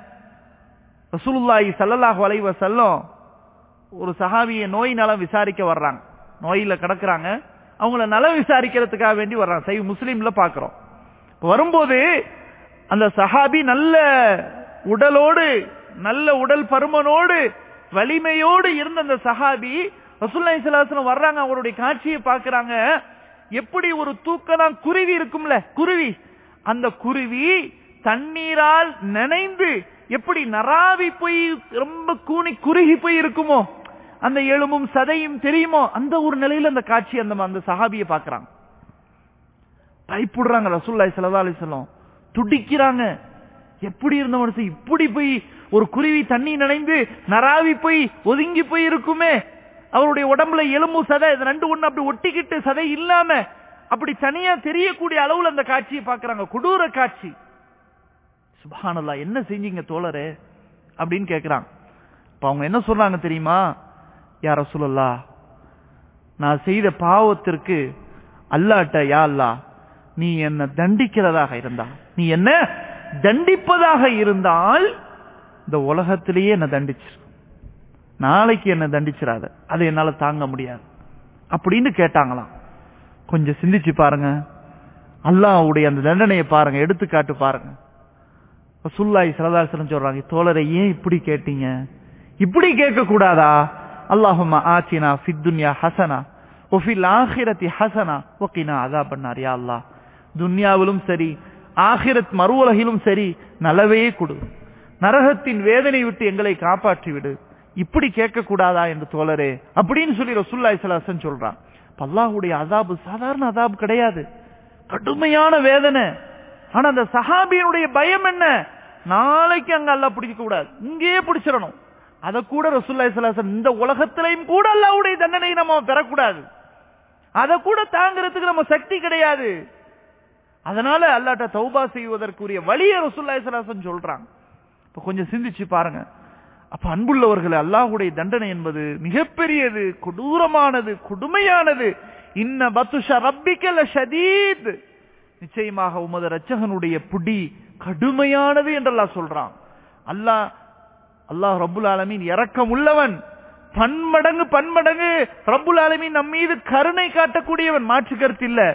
ரசூலுல்லாஹி ஸல்லல்லாஹு அலைஹி வஸல்லம் ஒரு சஹாபிய நோய் நலம் விசாரிக்க வர்றாங்க நோயில கிடக்குறாங்க அவங்கள நலம் விசாரிக்கிறதுக்காக வேண்டி வர்றாங்க சை முஸ்லீம்ல பாக்குறோம் இப்ப வரும்போது அந்த சஹாபி நல்ல உடலோடு நல்ல உடல் பருமனோடு வலிமையோடு இருந்த அந்த சஹாபி ரசூலுல்லாஹி ஸல்லல்லாஹு அலைஹி வஸல்லம் வர்றாங்க அவருடைய காட்சியை பார்க்கறாங்க எப்படி ஒரு தூக்கலாம் குருவி இருக்கும்ல குருவி அந்த குருவி தண்ணீரால் நனைந்து எப்படி நராவி போய் ரொம்ப கூனி குறுகி போய் இருக்குமோ அந்த எலும்பும் சதையும் தெரியுமோ அந்த ஒரு நிலையில அந்த காட்சி அந்த அந்த சஹாபியை பாக்குறாங்க பயப்படுறாங்க ரசூல்லாய் சல்லா அலிசல்லாம் துடிக்கிறாங்க எப்படி இருந்த மனுஷன் இப்படி போய் ஒரு குருவி தண்ணி நனைந்து நராவி போய் ஒதுங்கி போய் இருக்குமே அவருடைய உடம்புல எலும்பு சதை இது ரெண்டு ஒண்ணு அப்படி ஒட்டிக்கிட்டு சதை இல்லாம அப்படி தனியா தெரியக்கூடிய அளவுல அந்த காட்சியை பாக்குறாங்க கொடூர காட்சி சுபானல்லா என்ன செஞ்சீங்க தோழரே அப்படின்னு கேக்குறாங்க இப்ப அவங்க என்ன சொல்றாங்க தெரியுமா யார சொல்லலா நான் செய்த பாவத்திற்கு அல்லாட்ட யா அல்லா நீ என்ன தண்டிக்கிறதாக இருந்தா நீ என்ன தண்டிப்பதாக இருந்தால் இந்த உலகத்திலேயே என்ன தண்டிச்சிரு நாளைக்கு என்ன தண்டிச்சிடாத அதை என்னால தாங்க முடியாது அப்படின்னு கேட்டாங்களாம் கொஞ்சம் சிந்திச்சு பாருங்க அல்லாவுடைய அந்த தண்டனையை பாருங்க எடுத்துக்காட்டு பாருங்க சுல்லாய் சரதாசனம் சொல்றாங்க தோழரை ஏன் இப்படி கேட்டீங்க இப்படி கேட்க கூடாதா அல்லாஹுமா ஆச்சினா ஃபித்துன்யா ஹசனா ஒஃபில் ஆஹிரத்தி ஹசனா ஒக்கினா அதா பண்ணார் யா அல்லா துன்யாவிலும் சரி ஆகிரத் மறு உலகிலும் சரி நலவே கொடு நரகத்தின் வேதனை விட்டு எங்களை காப்பாற்றி விடு இப்படி கேட்க கூடாதா என்று தோழரே அப்படின்னு சொல்லி ரசுல்லாய் சலாசன் சொல்றான் அல்லாஹுடைய அதாபு சாதாரண அதாபு கிடையாது கடுமையான வேதனை ஆனா அந்த சஹாபியினுடைய பயம் என்ன நாளைக்கு அங்க அல்ல பிடிக்க கூடாது இங்கேயே பிடிச்சிடணும் அதை கூட ரசுல்லாய் சலாசன் இந்த உலகத்திலையும் கூட அல்லாவுடைய தண்டனை நம்ம பெறக்கூடாது அதை கூட தாங்கிறதுக்கு நம்ம சக்தி கிடையாது அதனால அல்லாட்ட தௌபா செய்வதற்குரிய வழியை ரசுல்லாய் சலாசன் சொல்றாங்க இப்ப கொஞ்சம் சிந்திச்சு பாருங்க அப்ப அன்புள்ளவர்கள் அல்லாஹுடைய தண்டனை என்பது மிகப்பெரியது கொடூரமானது கொடுமையானது இன்ன பத்துஷ ரப்பிக்கல ஷதீத் நிச்சயமாக உமது ரச்சகனுடைய புடி கடுமையானது என்றெல்லாம் சொல்றான் அல்லாஹ் அல்லாஹ் ரப்புல் ஆலமீன் இரக்கம் உள்ளவன் பன்மடங்கு பன்மடங்கு ரப்புல் ஆலமீன் நம் மீது கருணை காட்டக்கூடியவன் மாற்று கருத்து இல்ல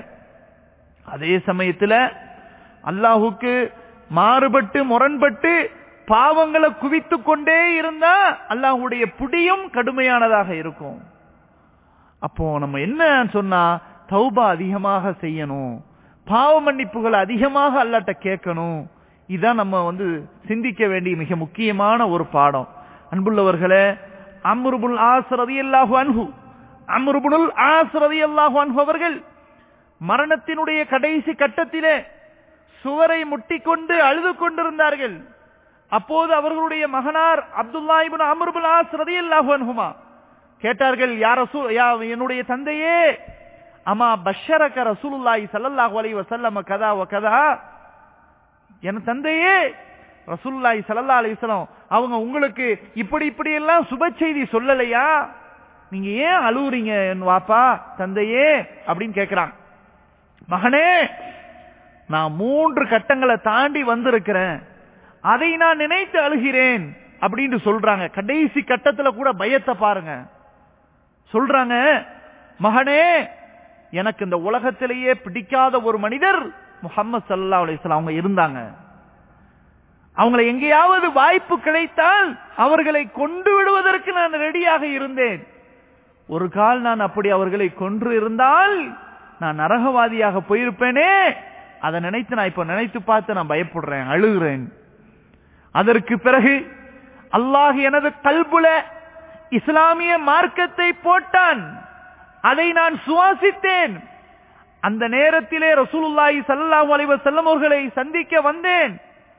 அதே சமயத்துல அல்லாஹுக்கு மாறுபட்டு முரண்பட்டு பாவங்களை குவித்து கொண்டே இருந்தா அல்லாஹுடைய புடியும் கடுமையானதாக இருக்கும் அப்போ நம்ம என்ன சொன்னா தௌபா அதிகமாக செய்யணும் பாவ மன்னிப்புகளை அதிகமாக அல்லாட்ட கேட்கணும் இதான் நம்ம வந்து சிந்திக்க வேண்டிய மிக முக்கியமான ஒரு பாடம் அன்புள்ளவர்களே அம்ருபுல் ஆசரதி அல்லாஹு அன்ஹு அம்ருபுல் ஆசரதி அல்லாஹு அன்ஹு அவர்கள் மரணத்தினுடைய கடைசி கட்டத்திலே சுவரை முட்டிக்கொண்டு அழுது கொண்டிருந்தார்கள் அப்போது அவர்களுடைய மகனார் அப்துல்லா இபின் அமர்புல் ஆஸ் ரதியல்லாஹு அன்ஹுமா கேட்டார்கள் யார் ரசூ யா என்னுடைய தந்தையே அம்மா பஷரக ரசூலுல்லாஹி ஸல்லல்லாஹு அலைஹி வஸல்லம் கதா வ கதா என் தந்தையே ரசூலுல்லாஹி ஸல்லல்லாஹு அலைஹி வஸல்லம் அவங்க உங்களுக்கு இப்படி இப்படி எல்லாம் சுப செய்தி சொல்லலையா நீங்க ஏன் அழுவுறீங்க என் வாப்பா தந்தையே அப்படின்னு கேக்குறான் மகனே நான் மூன்று கட்டங்களை தாண்டி வந்திருக்கிறேன் அதை நான் நினைத்து அழுகிறேன் அப்படின்னு சொல்றாங்க கடைசி கட்டத்துல கூட பயத்தை பாருங்க சொல்றாங்க மகனே எனக்கு இந்த உலகத்திலேயே பிடிக்காத ஒரு மனிதர் முகமது சல்லா அலிஸ்லாம் அவங்க இருந்தாங்க அவங்களை எங்கேயாவது வாய்ப்பு கிடைத்தால் அவர்களை கொண்டு விடுவதற்கு நான் ரெடியாக இருந்தேன் ஒரு கால் நான் அப்படி அவர்களை கொன்று இருந்தால் நான் நரகவாதியாக போயிருப்பேனே அதை நினைத்து நான் இப்ப நினைத்து பார்த்து நான் பயப்படுறேன் அழுகிறேன் அதற்கு பிறகு அல்லாஹ் எனது கல்புல இஸ்லாமிய மார்க்கத்தை போட்டான் அதை நான் சுவாசித்தேன் அந்த நேரத்திலே ரசூலுல்லாஹி ஸல்லல்லாஹு அலைஹி வஸல்லம் அவர்களை சந்திக்க வந்தேன்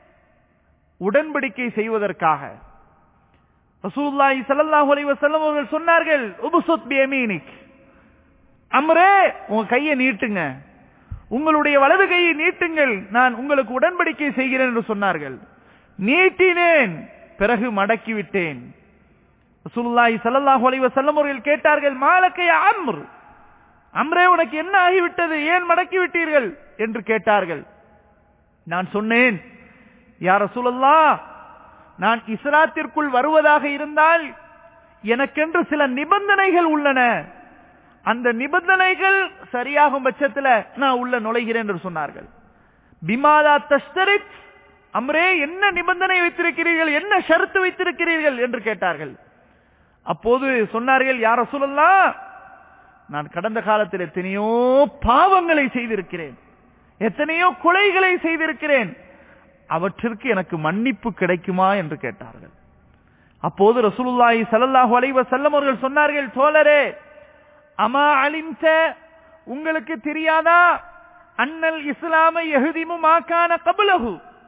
உடன்படிக்கை செய்வதற்காக ரசூலுல்லாஹி ஸல்லல்லாஹு அலைஹி வஸல்லம் அவர்கள் சொன்னார்கள் உபுசுத் பியமீனிக் அம்ரே உங்க கையை நீட்டுங்க உங்களுடைய வலது கையை நீட்டுங்கள் நான் உங்களுக்கு உடன்படிக்கை செய்கிறேன் என்று சொன்னார்கள் நீட்டினேன் பிறகு மடக்கி விட்டேன் ரசூலுல்லாஹி ஸல்லல்லாஹு அலைஹி வஸல்லம் அவர்கள் கேட்டார்கள் மாலக்கைய அம்ர் அம்ரே உனக்கு என்ன ஆகிவிட்டது ஏன் மடக்கி விட்டீர்கள் என்று கேட்டார்கள் நான் சொன்னேன் யார் ரசூலல்லா நான் இஸ்லாத்திற்குள் வருவதாக இருந்தால் எனக்கென்று சில நிபந்தனைகள் உள்ளன அந்த நிபந்தனைகள் சரியாகும் பட்சத்தில் நான் உள்ள நுழைகிறேன் என்று சொன்னார்கள் பிமாதா தஸ்தரித் அம்ரே என்ன நிபந்தனை வைத்திருக்கிறீர்கள் என்ன ஷர்த்து வைத்திருக்கிறீர்கள் என்று கேட்டார்கள் அப்போது சொன்னார்கள் யார சொல்லலாம் நான் கடந்த காலத்தில் எத்தனையோ பாவங்களை செய்திருக்கிறேன் எத்தனையோ கொலைகளை செய்திருக்கிறேன் அவற்றிற்கு எனக்கு மன்னிப்பு கிடைக்குமா என்று கேட்டார்கள் அப்போது ரசூலுல்லாஹி ஸல்லல்லாஹு அலைஹி வஸல்லம் அவர்கள் சொன்னார்கள் தோழரே அமா அலிம்த உங்களுக்கு தெரியாதா அன்னல் இஸ்லாமை எஹுதிமு மாக்கான கபுலகு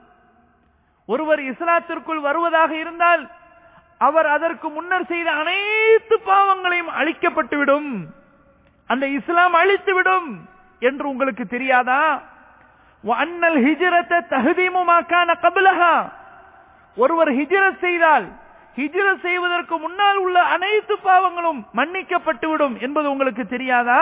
ஒருவர் இஸ்லாத்திற்குள் வருவதாக இருந்தால் அவர் அதற்கு முன்னர் செய்த அனைத்து பாவங்களையும் அழிக்கப்பட்டுவிடும் அந்த இஸ்லாம் அழித்துவிடும் என்று உங்களுக்கு தெரியாதா அன்னல் ஹிஜரத்தை தகுதிமுமாக்கான கபிலகா ஒருவர் ஹிஜரத் செய்தால் ஹிஜரத் செய்வதற்கு முன்னால் உள்ள அனைத்து பாவங்களும் மன்னிக்கப்பட்டுவிடும் என்பது உங்களுக்கு தெரியாதா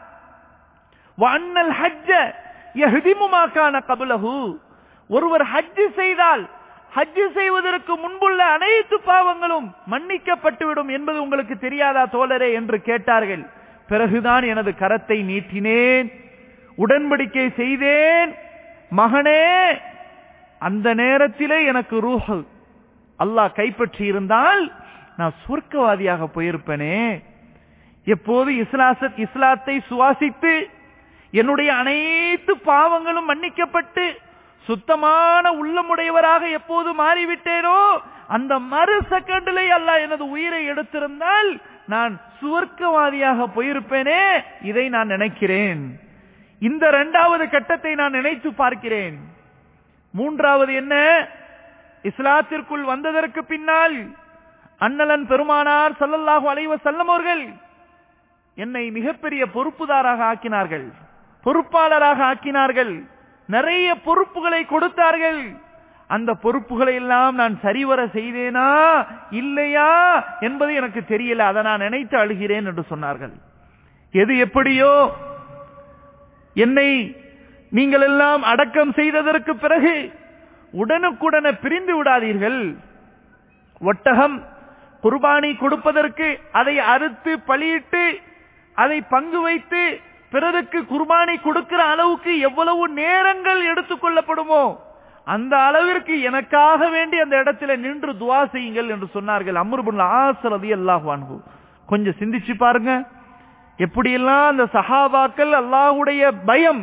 அன்னல் ஹஜ்ஜ யஹ்திமுமாக்கான கபிலகு ஒருவர் ஹஜ் செய்தால் ஹஜ் செய்வதற்கு முன்புள்ள அனைத்து பாவங்களும் மன்னிக்கப்பட்டுவிடும் என்பது உங்களுக்கு தெரியாதா தோழரே என்று கேட்டார்கள் பிறகுதான் எனது கரத்தை நீட்டினேன் உடன்படிக்கை செய்தேன் மகனே அந்த நேரத்திலே எனக்கு ரூஹ் அல்லாஹ் கைப்பற்றி இருந்தால் நான் சொர்க்கவாதியாக போயிருப்பேனே எப்போது இஸ்லாச இஸ்லாத்தை சுவாசித்து என்னுடைய அனைத்து பாவங்களும் மன்னிக்கப்பட்டு சுத்தமான உள்ளமுடையவராக எப்போது மாறிவிட்டேனோ அந்த மறு செகண்டிலே அல்லாஹ் எனது உயிரை எடுத்திருந்தால் நான் சுவர்க்கவாதியாக போயிருப்பேனே இதை நான் நினைக்கிறேன் இந்த இரண்டாவது கட்டத்தை நான் நினைத்து பார்க்கிறேன் மூன்றாவது என்ன இஸ்லாத்திற்குள் வந்ததற்கு பின்னால் அண்ணலன் பெருமானார் சல்லல்லாஹு அலைவ செல்லம் அவர்கள் என்னை மிகப்பெரிய பொறுப்புதாராக ஆக்கினார்கள் பொறுப்பாளராக ஆக்கினார்கள் நிறைய பொறுப்புகளை கொடுத்தார்கள் அந்த பொறுப்புகளை எல்லாம் நான் சரிவர செய்தேனா இல்லையா என்பது எனக்கு தெரியல அதை நான் நினைத்து அழுகிறேன் என்று சொன்னார்கள் எது எப்படியோ என்னை நீங்கள் எல்லாம் அடக்கம் செய்ததற்கு பிறகு உடனுக்குடன பிரிந்து விடாதீர்கள் ஒட்டகம் குர்பானி கொடுப்பதற்கு அதை அறுத்து பலியிட்டு அதை பங்கு வைத்து பிறருக்கு குர்பானி கொடுக்கிற அளவுக்கு எவ்வளவு நேரங்கள் எடுத்துக்கொள்ளப்படுமோ அந்த அளவிற்கு எனக்காக வேண்டி அந்த இடத்துல நின்று துவா செய்யுங்கள் என்று சொன்னார்கள் அமருபுல்ல ஆசரதி அல்லாஹ் கொஞ்சம் சிந்திச்சு பாருங்க எப்படியெல்லாம் அந்த சஹாபாக்கள் அல்லாஹுடைய பயம்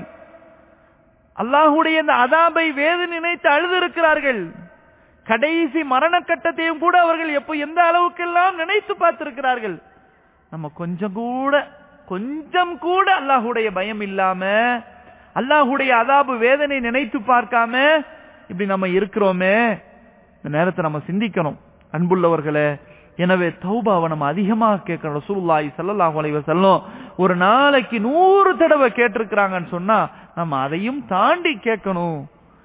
அல்லாஹுடைய அந்த அதாபை வேது நினைத்து அழுதிருக்கிறார்கள் கடைசி மரண கட்டத்தையும் கூட அவர்கள் எப்போ எந்த அளவுக்கெல்லாம் நினைத்து பார்த்திருக்கிறார்கள் நம்ம கொஞ்சம் கூட கொஞ்சம் கூட அல்லாஹுடைய பயம் இல்லாம அல்லாஹுடைய அதாபு வேதனை நினைத்து பார்க்காம இப்படி நம்ம இருக்கிறோமே இந்த நேரத்தை நம்ம சிந்திக்கணும் அன்புள்ளவர்களே எனவே தௌபாவை நம்ம அதிகமாக கேட்கணும் ரசூலுல்லாஹி ஸல்லல்லாஹு அலைஹி வஸல்லம் ஒரு நாளைக்கு நூறு தடவை கேட்டிருக்கிறாங்கன்னு சொன்னா நம்ம அதையும் தாண்டி கேட்கணும்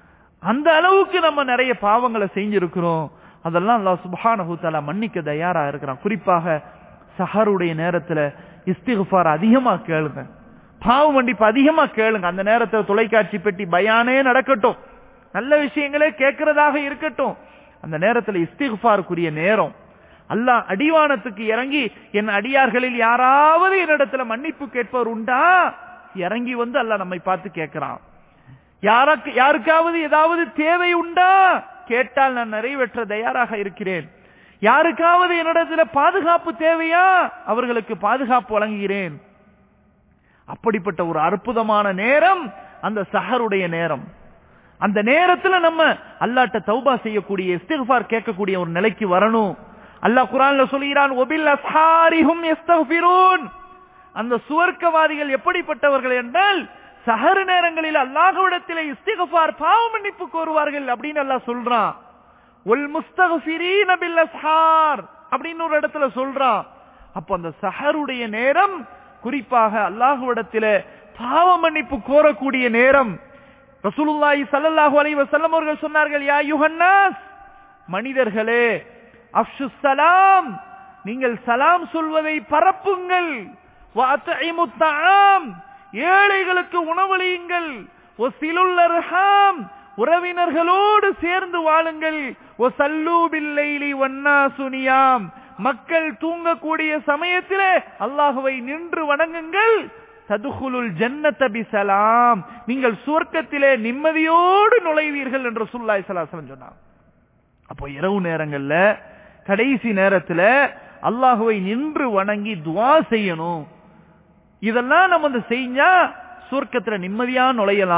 அந்த அளவுக்கு நம்ம நிறைய பாவங்களை செஞ்சிருக்கிறோம் அதெல்லாம் அல்லாஹ் சுப்ஹானஹு தஆலா மன்னிக்க தயாரா இருக்கிறான் குறிப்பாக சஹருடைய நேரத்துல இஸ்திகுஃபார் அதிகமா கேளுங்க பாவ மன்னிப்பு அதிகமா கேளுங்க அந்த நேரத்துல தொலைக்காட்சி பெட்டி பயானே நடக்கட்டும் நல்ல விஷயங்களே கேட்கறதாக இருக்கட்டும் அந்த நேரத்துல இஸ்திகுஃபாருக்குரிய நேரம் அல்லாஹ் அடிவானத்துக்கு இறங்கி என் அடியார்களில் யாராவது என்னிடத்துல மன்னிப்பு கேட்பவர் உண்டா இறங்கி வந்து அல்லாஹ் நம்மை பார்த்து கேட்கிறான் யாருக்கு யாருக்காவது ஏதாவது தேவை உண்டா கேட்டால் நான் நிறைவேற்ற தயாராக இருக்கிறேன் யாருக்காவது என்னிடத்துல பாதுகாப்பு தேவையா அவர்களுக்கு பாதுகாப்பு வழங்குகிறேன் அப்படிப்பட்ட ஒரு அற்புதமான நேரம் அந்த சஹருடைய நேரம் அந்த நேரத்துல நம்ம அல்லாட்ட தௌபா செய்யக்கூடிய இஸ்திஃபார் கேட்கக்கூடிய ஒரு நிலைக்கு வரணும் அல்லாஹ் குரான்ல சொல்கிறான் ஒபில் அஸ்ஹாரிஹும் யஸ்தக்ஃபிரூன் அந்த சுவர்க்கவாதிகள் எப்படிப்பட்டவர்கள் என்றால் சஹர் நேரங்களில் அல்லாஹ்விடத்திலே இஸ்திஃபார் பாவ மன்னிப்பு கோருவார்கள் அப்படின்னு அல்லாஹ் சொல்றான் ஒல் முஸ்தக்ஃபிரீன பில் அஸ்ஹார் அப்படின்னு ஒரு இடத்துல சொல்றான் அப்ப அந்த சஹருடைய நேரம் குறிப்பாக அல்லாஹ்விடத்திலே பாவ மன்னிப்பு கோரக்கூடிய நேரம் ரசூலுல்லாஹி ஸல்லல்லாஹு அலைஹி வஸல்லம் அவர்கள் சொன்னார்கள் யா யுஹன்னாஸ் மனிதர்களே அஃஷு சலாம் நீங்கள் சலாம் சொல்வதை பரப்புங்கள் வஅத்இமு தஆம் ஏழைகளுக்கு உணவளியுங்கள் ஒசிலுல் அர்ஹாம் உறவினர்களோடு சேர்ந்து வாழுங்கள் ஒசல்லூ பில்லைலி வன்னாசு நியாம் மக்கள் தூங்கக்கூடிய சமயத்திலே அல்லாஹுவை நின்று வணங்குங்கள் ததுகுலுல் ஜன்னத பிசலாம் நீங்கள் சுவர்க்கத்திலே நிம்மதியோடு நுழைவீர்கள் என்று சுல்லாய் சலாசலம் சொன்னார் அப்போ இரவு நேரங்கள்ல கடைசி நேரத்துல அல்லாஹுவை நின்று வணங்கி துவா செய்யணும் இதெல்லாம் நம்ம வந்து செஞ்சா சுவர்க்கத்துல நிம்மதியா நுழையலாம்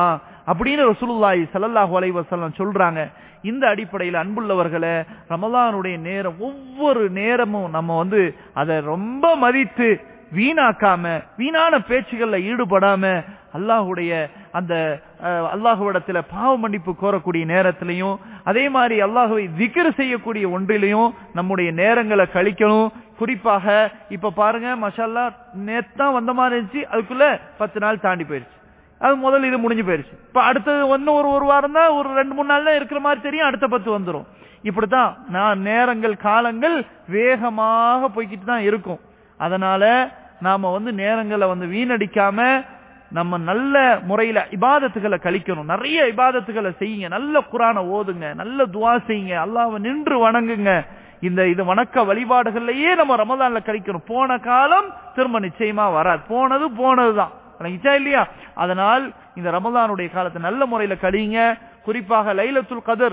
அப்படின்னு ரசூலுல்லாஹி ஸல்லல்லாஹு அலைஹி வஸல்லம் சொல்றாங்க இந்த அடிப்படையில் அன்புள்ளவர்களே ரமலானுடைய நேரம் ஒவ்வொரு நேரமும் நம்ம வந்து அதை ரொம்ப மதித்து வீணாக்காம வீணான பேச்சுகள்ல ஈடுபடாம அல்லாஹுடைய அந்த அஹ், அல்லாஹுவிடத்துல பாவ மன்னிப்பு கோரக்கூடிய நேரத்திலையும் அதே மாதிரி அல்லாஹுவை திக்ர் செய்யக்கூடிய ஒன்றிலையும் நம்முடைய நேரங்களை கழிக்கணும் குறிப்பாக இப்ப பாருங்க மஷால்லா நேத்தான் வந்த மாதிரி இருந்துச்சு அதுக்குள்ள பத்து நாள் தாண்டி போயிருச்சு அது முதல்ல இது முடிஞ்சு போயிருச்சு இப்ப அடுத்தது ஒன்னு ஒரு ஒரு வாரம் தான் ஒரு ரெண்டு மூணு நாள் தான் இருக்கிற மாதிரி தெரியும் அடுத்த பத்து வந்துரும் இப்படித்தான் நான் நேரங்கள் காலங்கள் வேகமாக போய்கிட்டு தான் இருக்கும் அதனால நாம வந்து நேரங்களை வந்து வீணடிக்காம நம்ம நல்ல முறையில இபாதத்துகளை கழிக்கணும் நிறைய இபாதத்துகளை செய்யுங்க நல்ல குரானை ஓதுங்க நல்ல துவா செய்யுங்க அல்லாஹ்வை நின்று வணங்குங்க இந்த இது வணக்க வழிபாடுகள்லயே நம்ம ரமதான்ல கழிக்கணும் போன காலம் திரும்ப நிச்சயமா வராது போனது போனதுதான் விளங்கிச்சா இல்லையா அதனால் இந்த ரமதானுடைய காலத்தை நல்ல முறையில கழியுங்க குறிப்பாக லைலத்துல் கதர்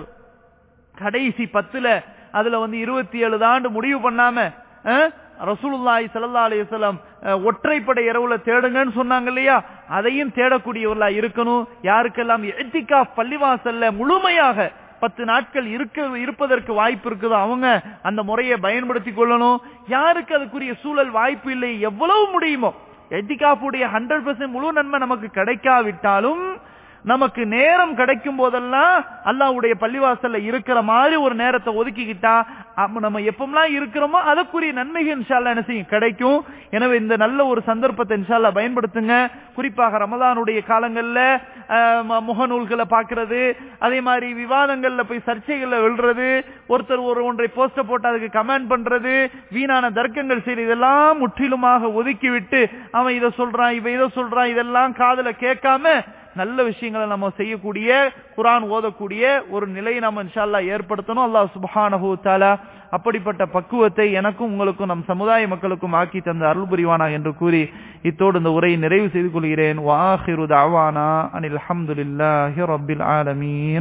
கடைசி பத்துல அதுல வந்து இருபத்தி ஏழு ஆண்டு முடிவு பண்ணாம அஹ், ரசூலுல்லாஹி ஸல்லல்லாஹு அலைஹி வஸல்லம் அஹ், ஒற்றைப்படை இரவுல தேடுங்கன்னு சொன்னாங்க இல்லையா அதையும் தேடக்கூடியவர்களா இருக்கணும் யாருக்கெல்லாம் இத்திகாஃப் பள்ளிவாசல்ல முழுமையாக பத்து நாட்கள் இருக்க இருப்பதற்கு வாய்ப்பு இருக்குதோ அவங்க அந்த முறையை பயன்படுத்தி கொள்ளணும் யாருக்கு அதுக்குரிய சூழல் வாய்ப்பு இல்லை எவ்வளவு முடியுமோ எத்திகாஃபுடைய ஹண்ட்ரட் முழு நன்மை நமக்கு கிடைக்காவிட்டாலும் நமக்கு நேரம் கிடைக்கும் போதெல்லாம் அல்லாஹ்வுடைய பள்ளிவாசல்ல இருக்கிற மாதிரி ஒரு நேரத்தை ஒதுக்கிக்கிட்டா அப்ப நம்ம எப்பமெல்லாம் இருக்கிறோமோ அதற்குரிய நன்மைகள் இன்ஷால்லா என்ன செய்யும் கிடைக்கும் எனவே இந்த நல்ல ஒரு சந்தர்ப்பத்தை இன்ஷால்லா பயன்படுத்துங்க குறிப்பாக ரமதானுடைய காலங்கள்ல அஹ், ம- முகநூல்களை பார்க்கிறது அதே மாதிரி விவாதங்கள்ல போய் சர்ச்சைகள்ல விழுறது ஒருத்தர் ஒரு ஒன்றை போஸ்ட போட்டு அதுக்கு கமெண்ட் பண்றது வீணான தர்க்கங்கள் செய்யறது இதெல்லாம் முற்றிலுமாக ஒதுக்கிவிட்டு அவன் இதை சொல்றான் இவன் இதை சொல்றான் இதெல்லாம் காதுல கேட்காம நல்ல விஷயங்களை நம்ம செய்யக்கூடிய குரான் ஓதக்கூடிய ஒரு நிலையை நம்ம இன்ஷால்லா ஏற்படுத்தணும் அல்லாஹ் சுப்ஹானஹு தஆலா அப்படிப்பட்ட பக்குவத்தை எனக்கும் உங்களுக்கும் நம் சமுதாய மக்களுக்கும் ஆக்கி தந்த அருள் புரிவானா என்று கூறி இத்தோடு இந்த உரையை நிறைவு செய்து கொள்கிறேன் வாஹிரு தஅவானா அனில் அல்ஹம்துலில்லாஹி ரப்பில் ஆலமீன்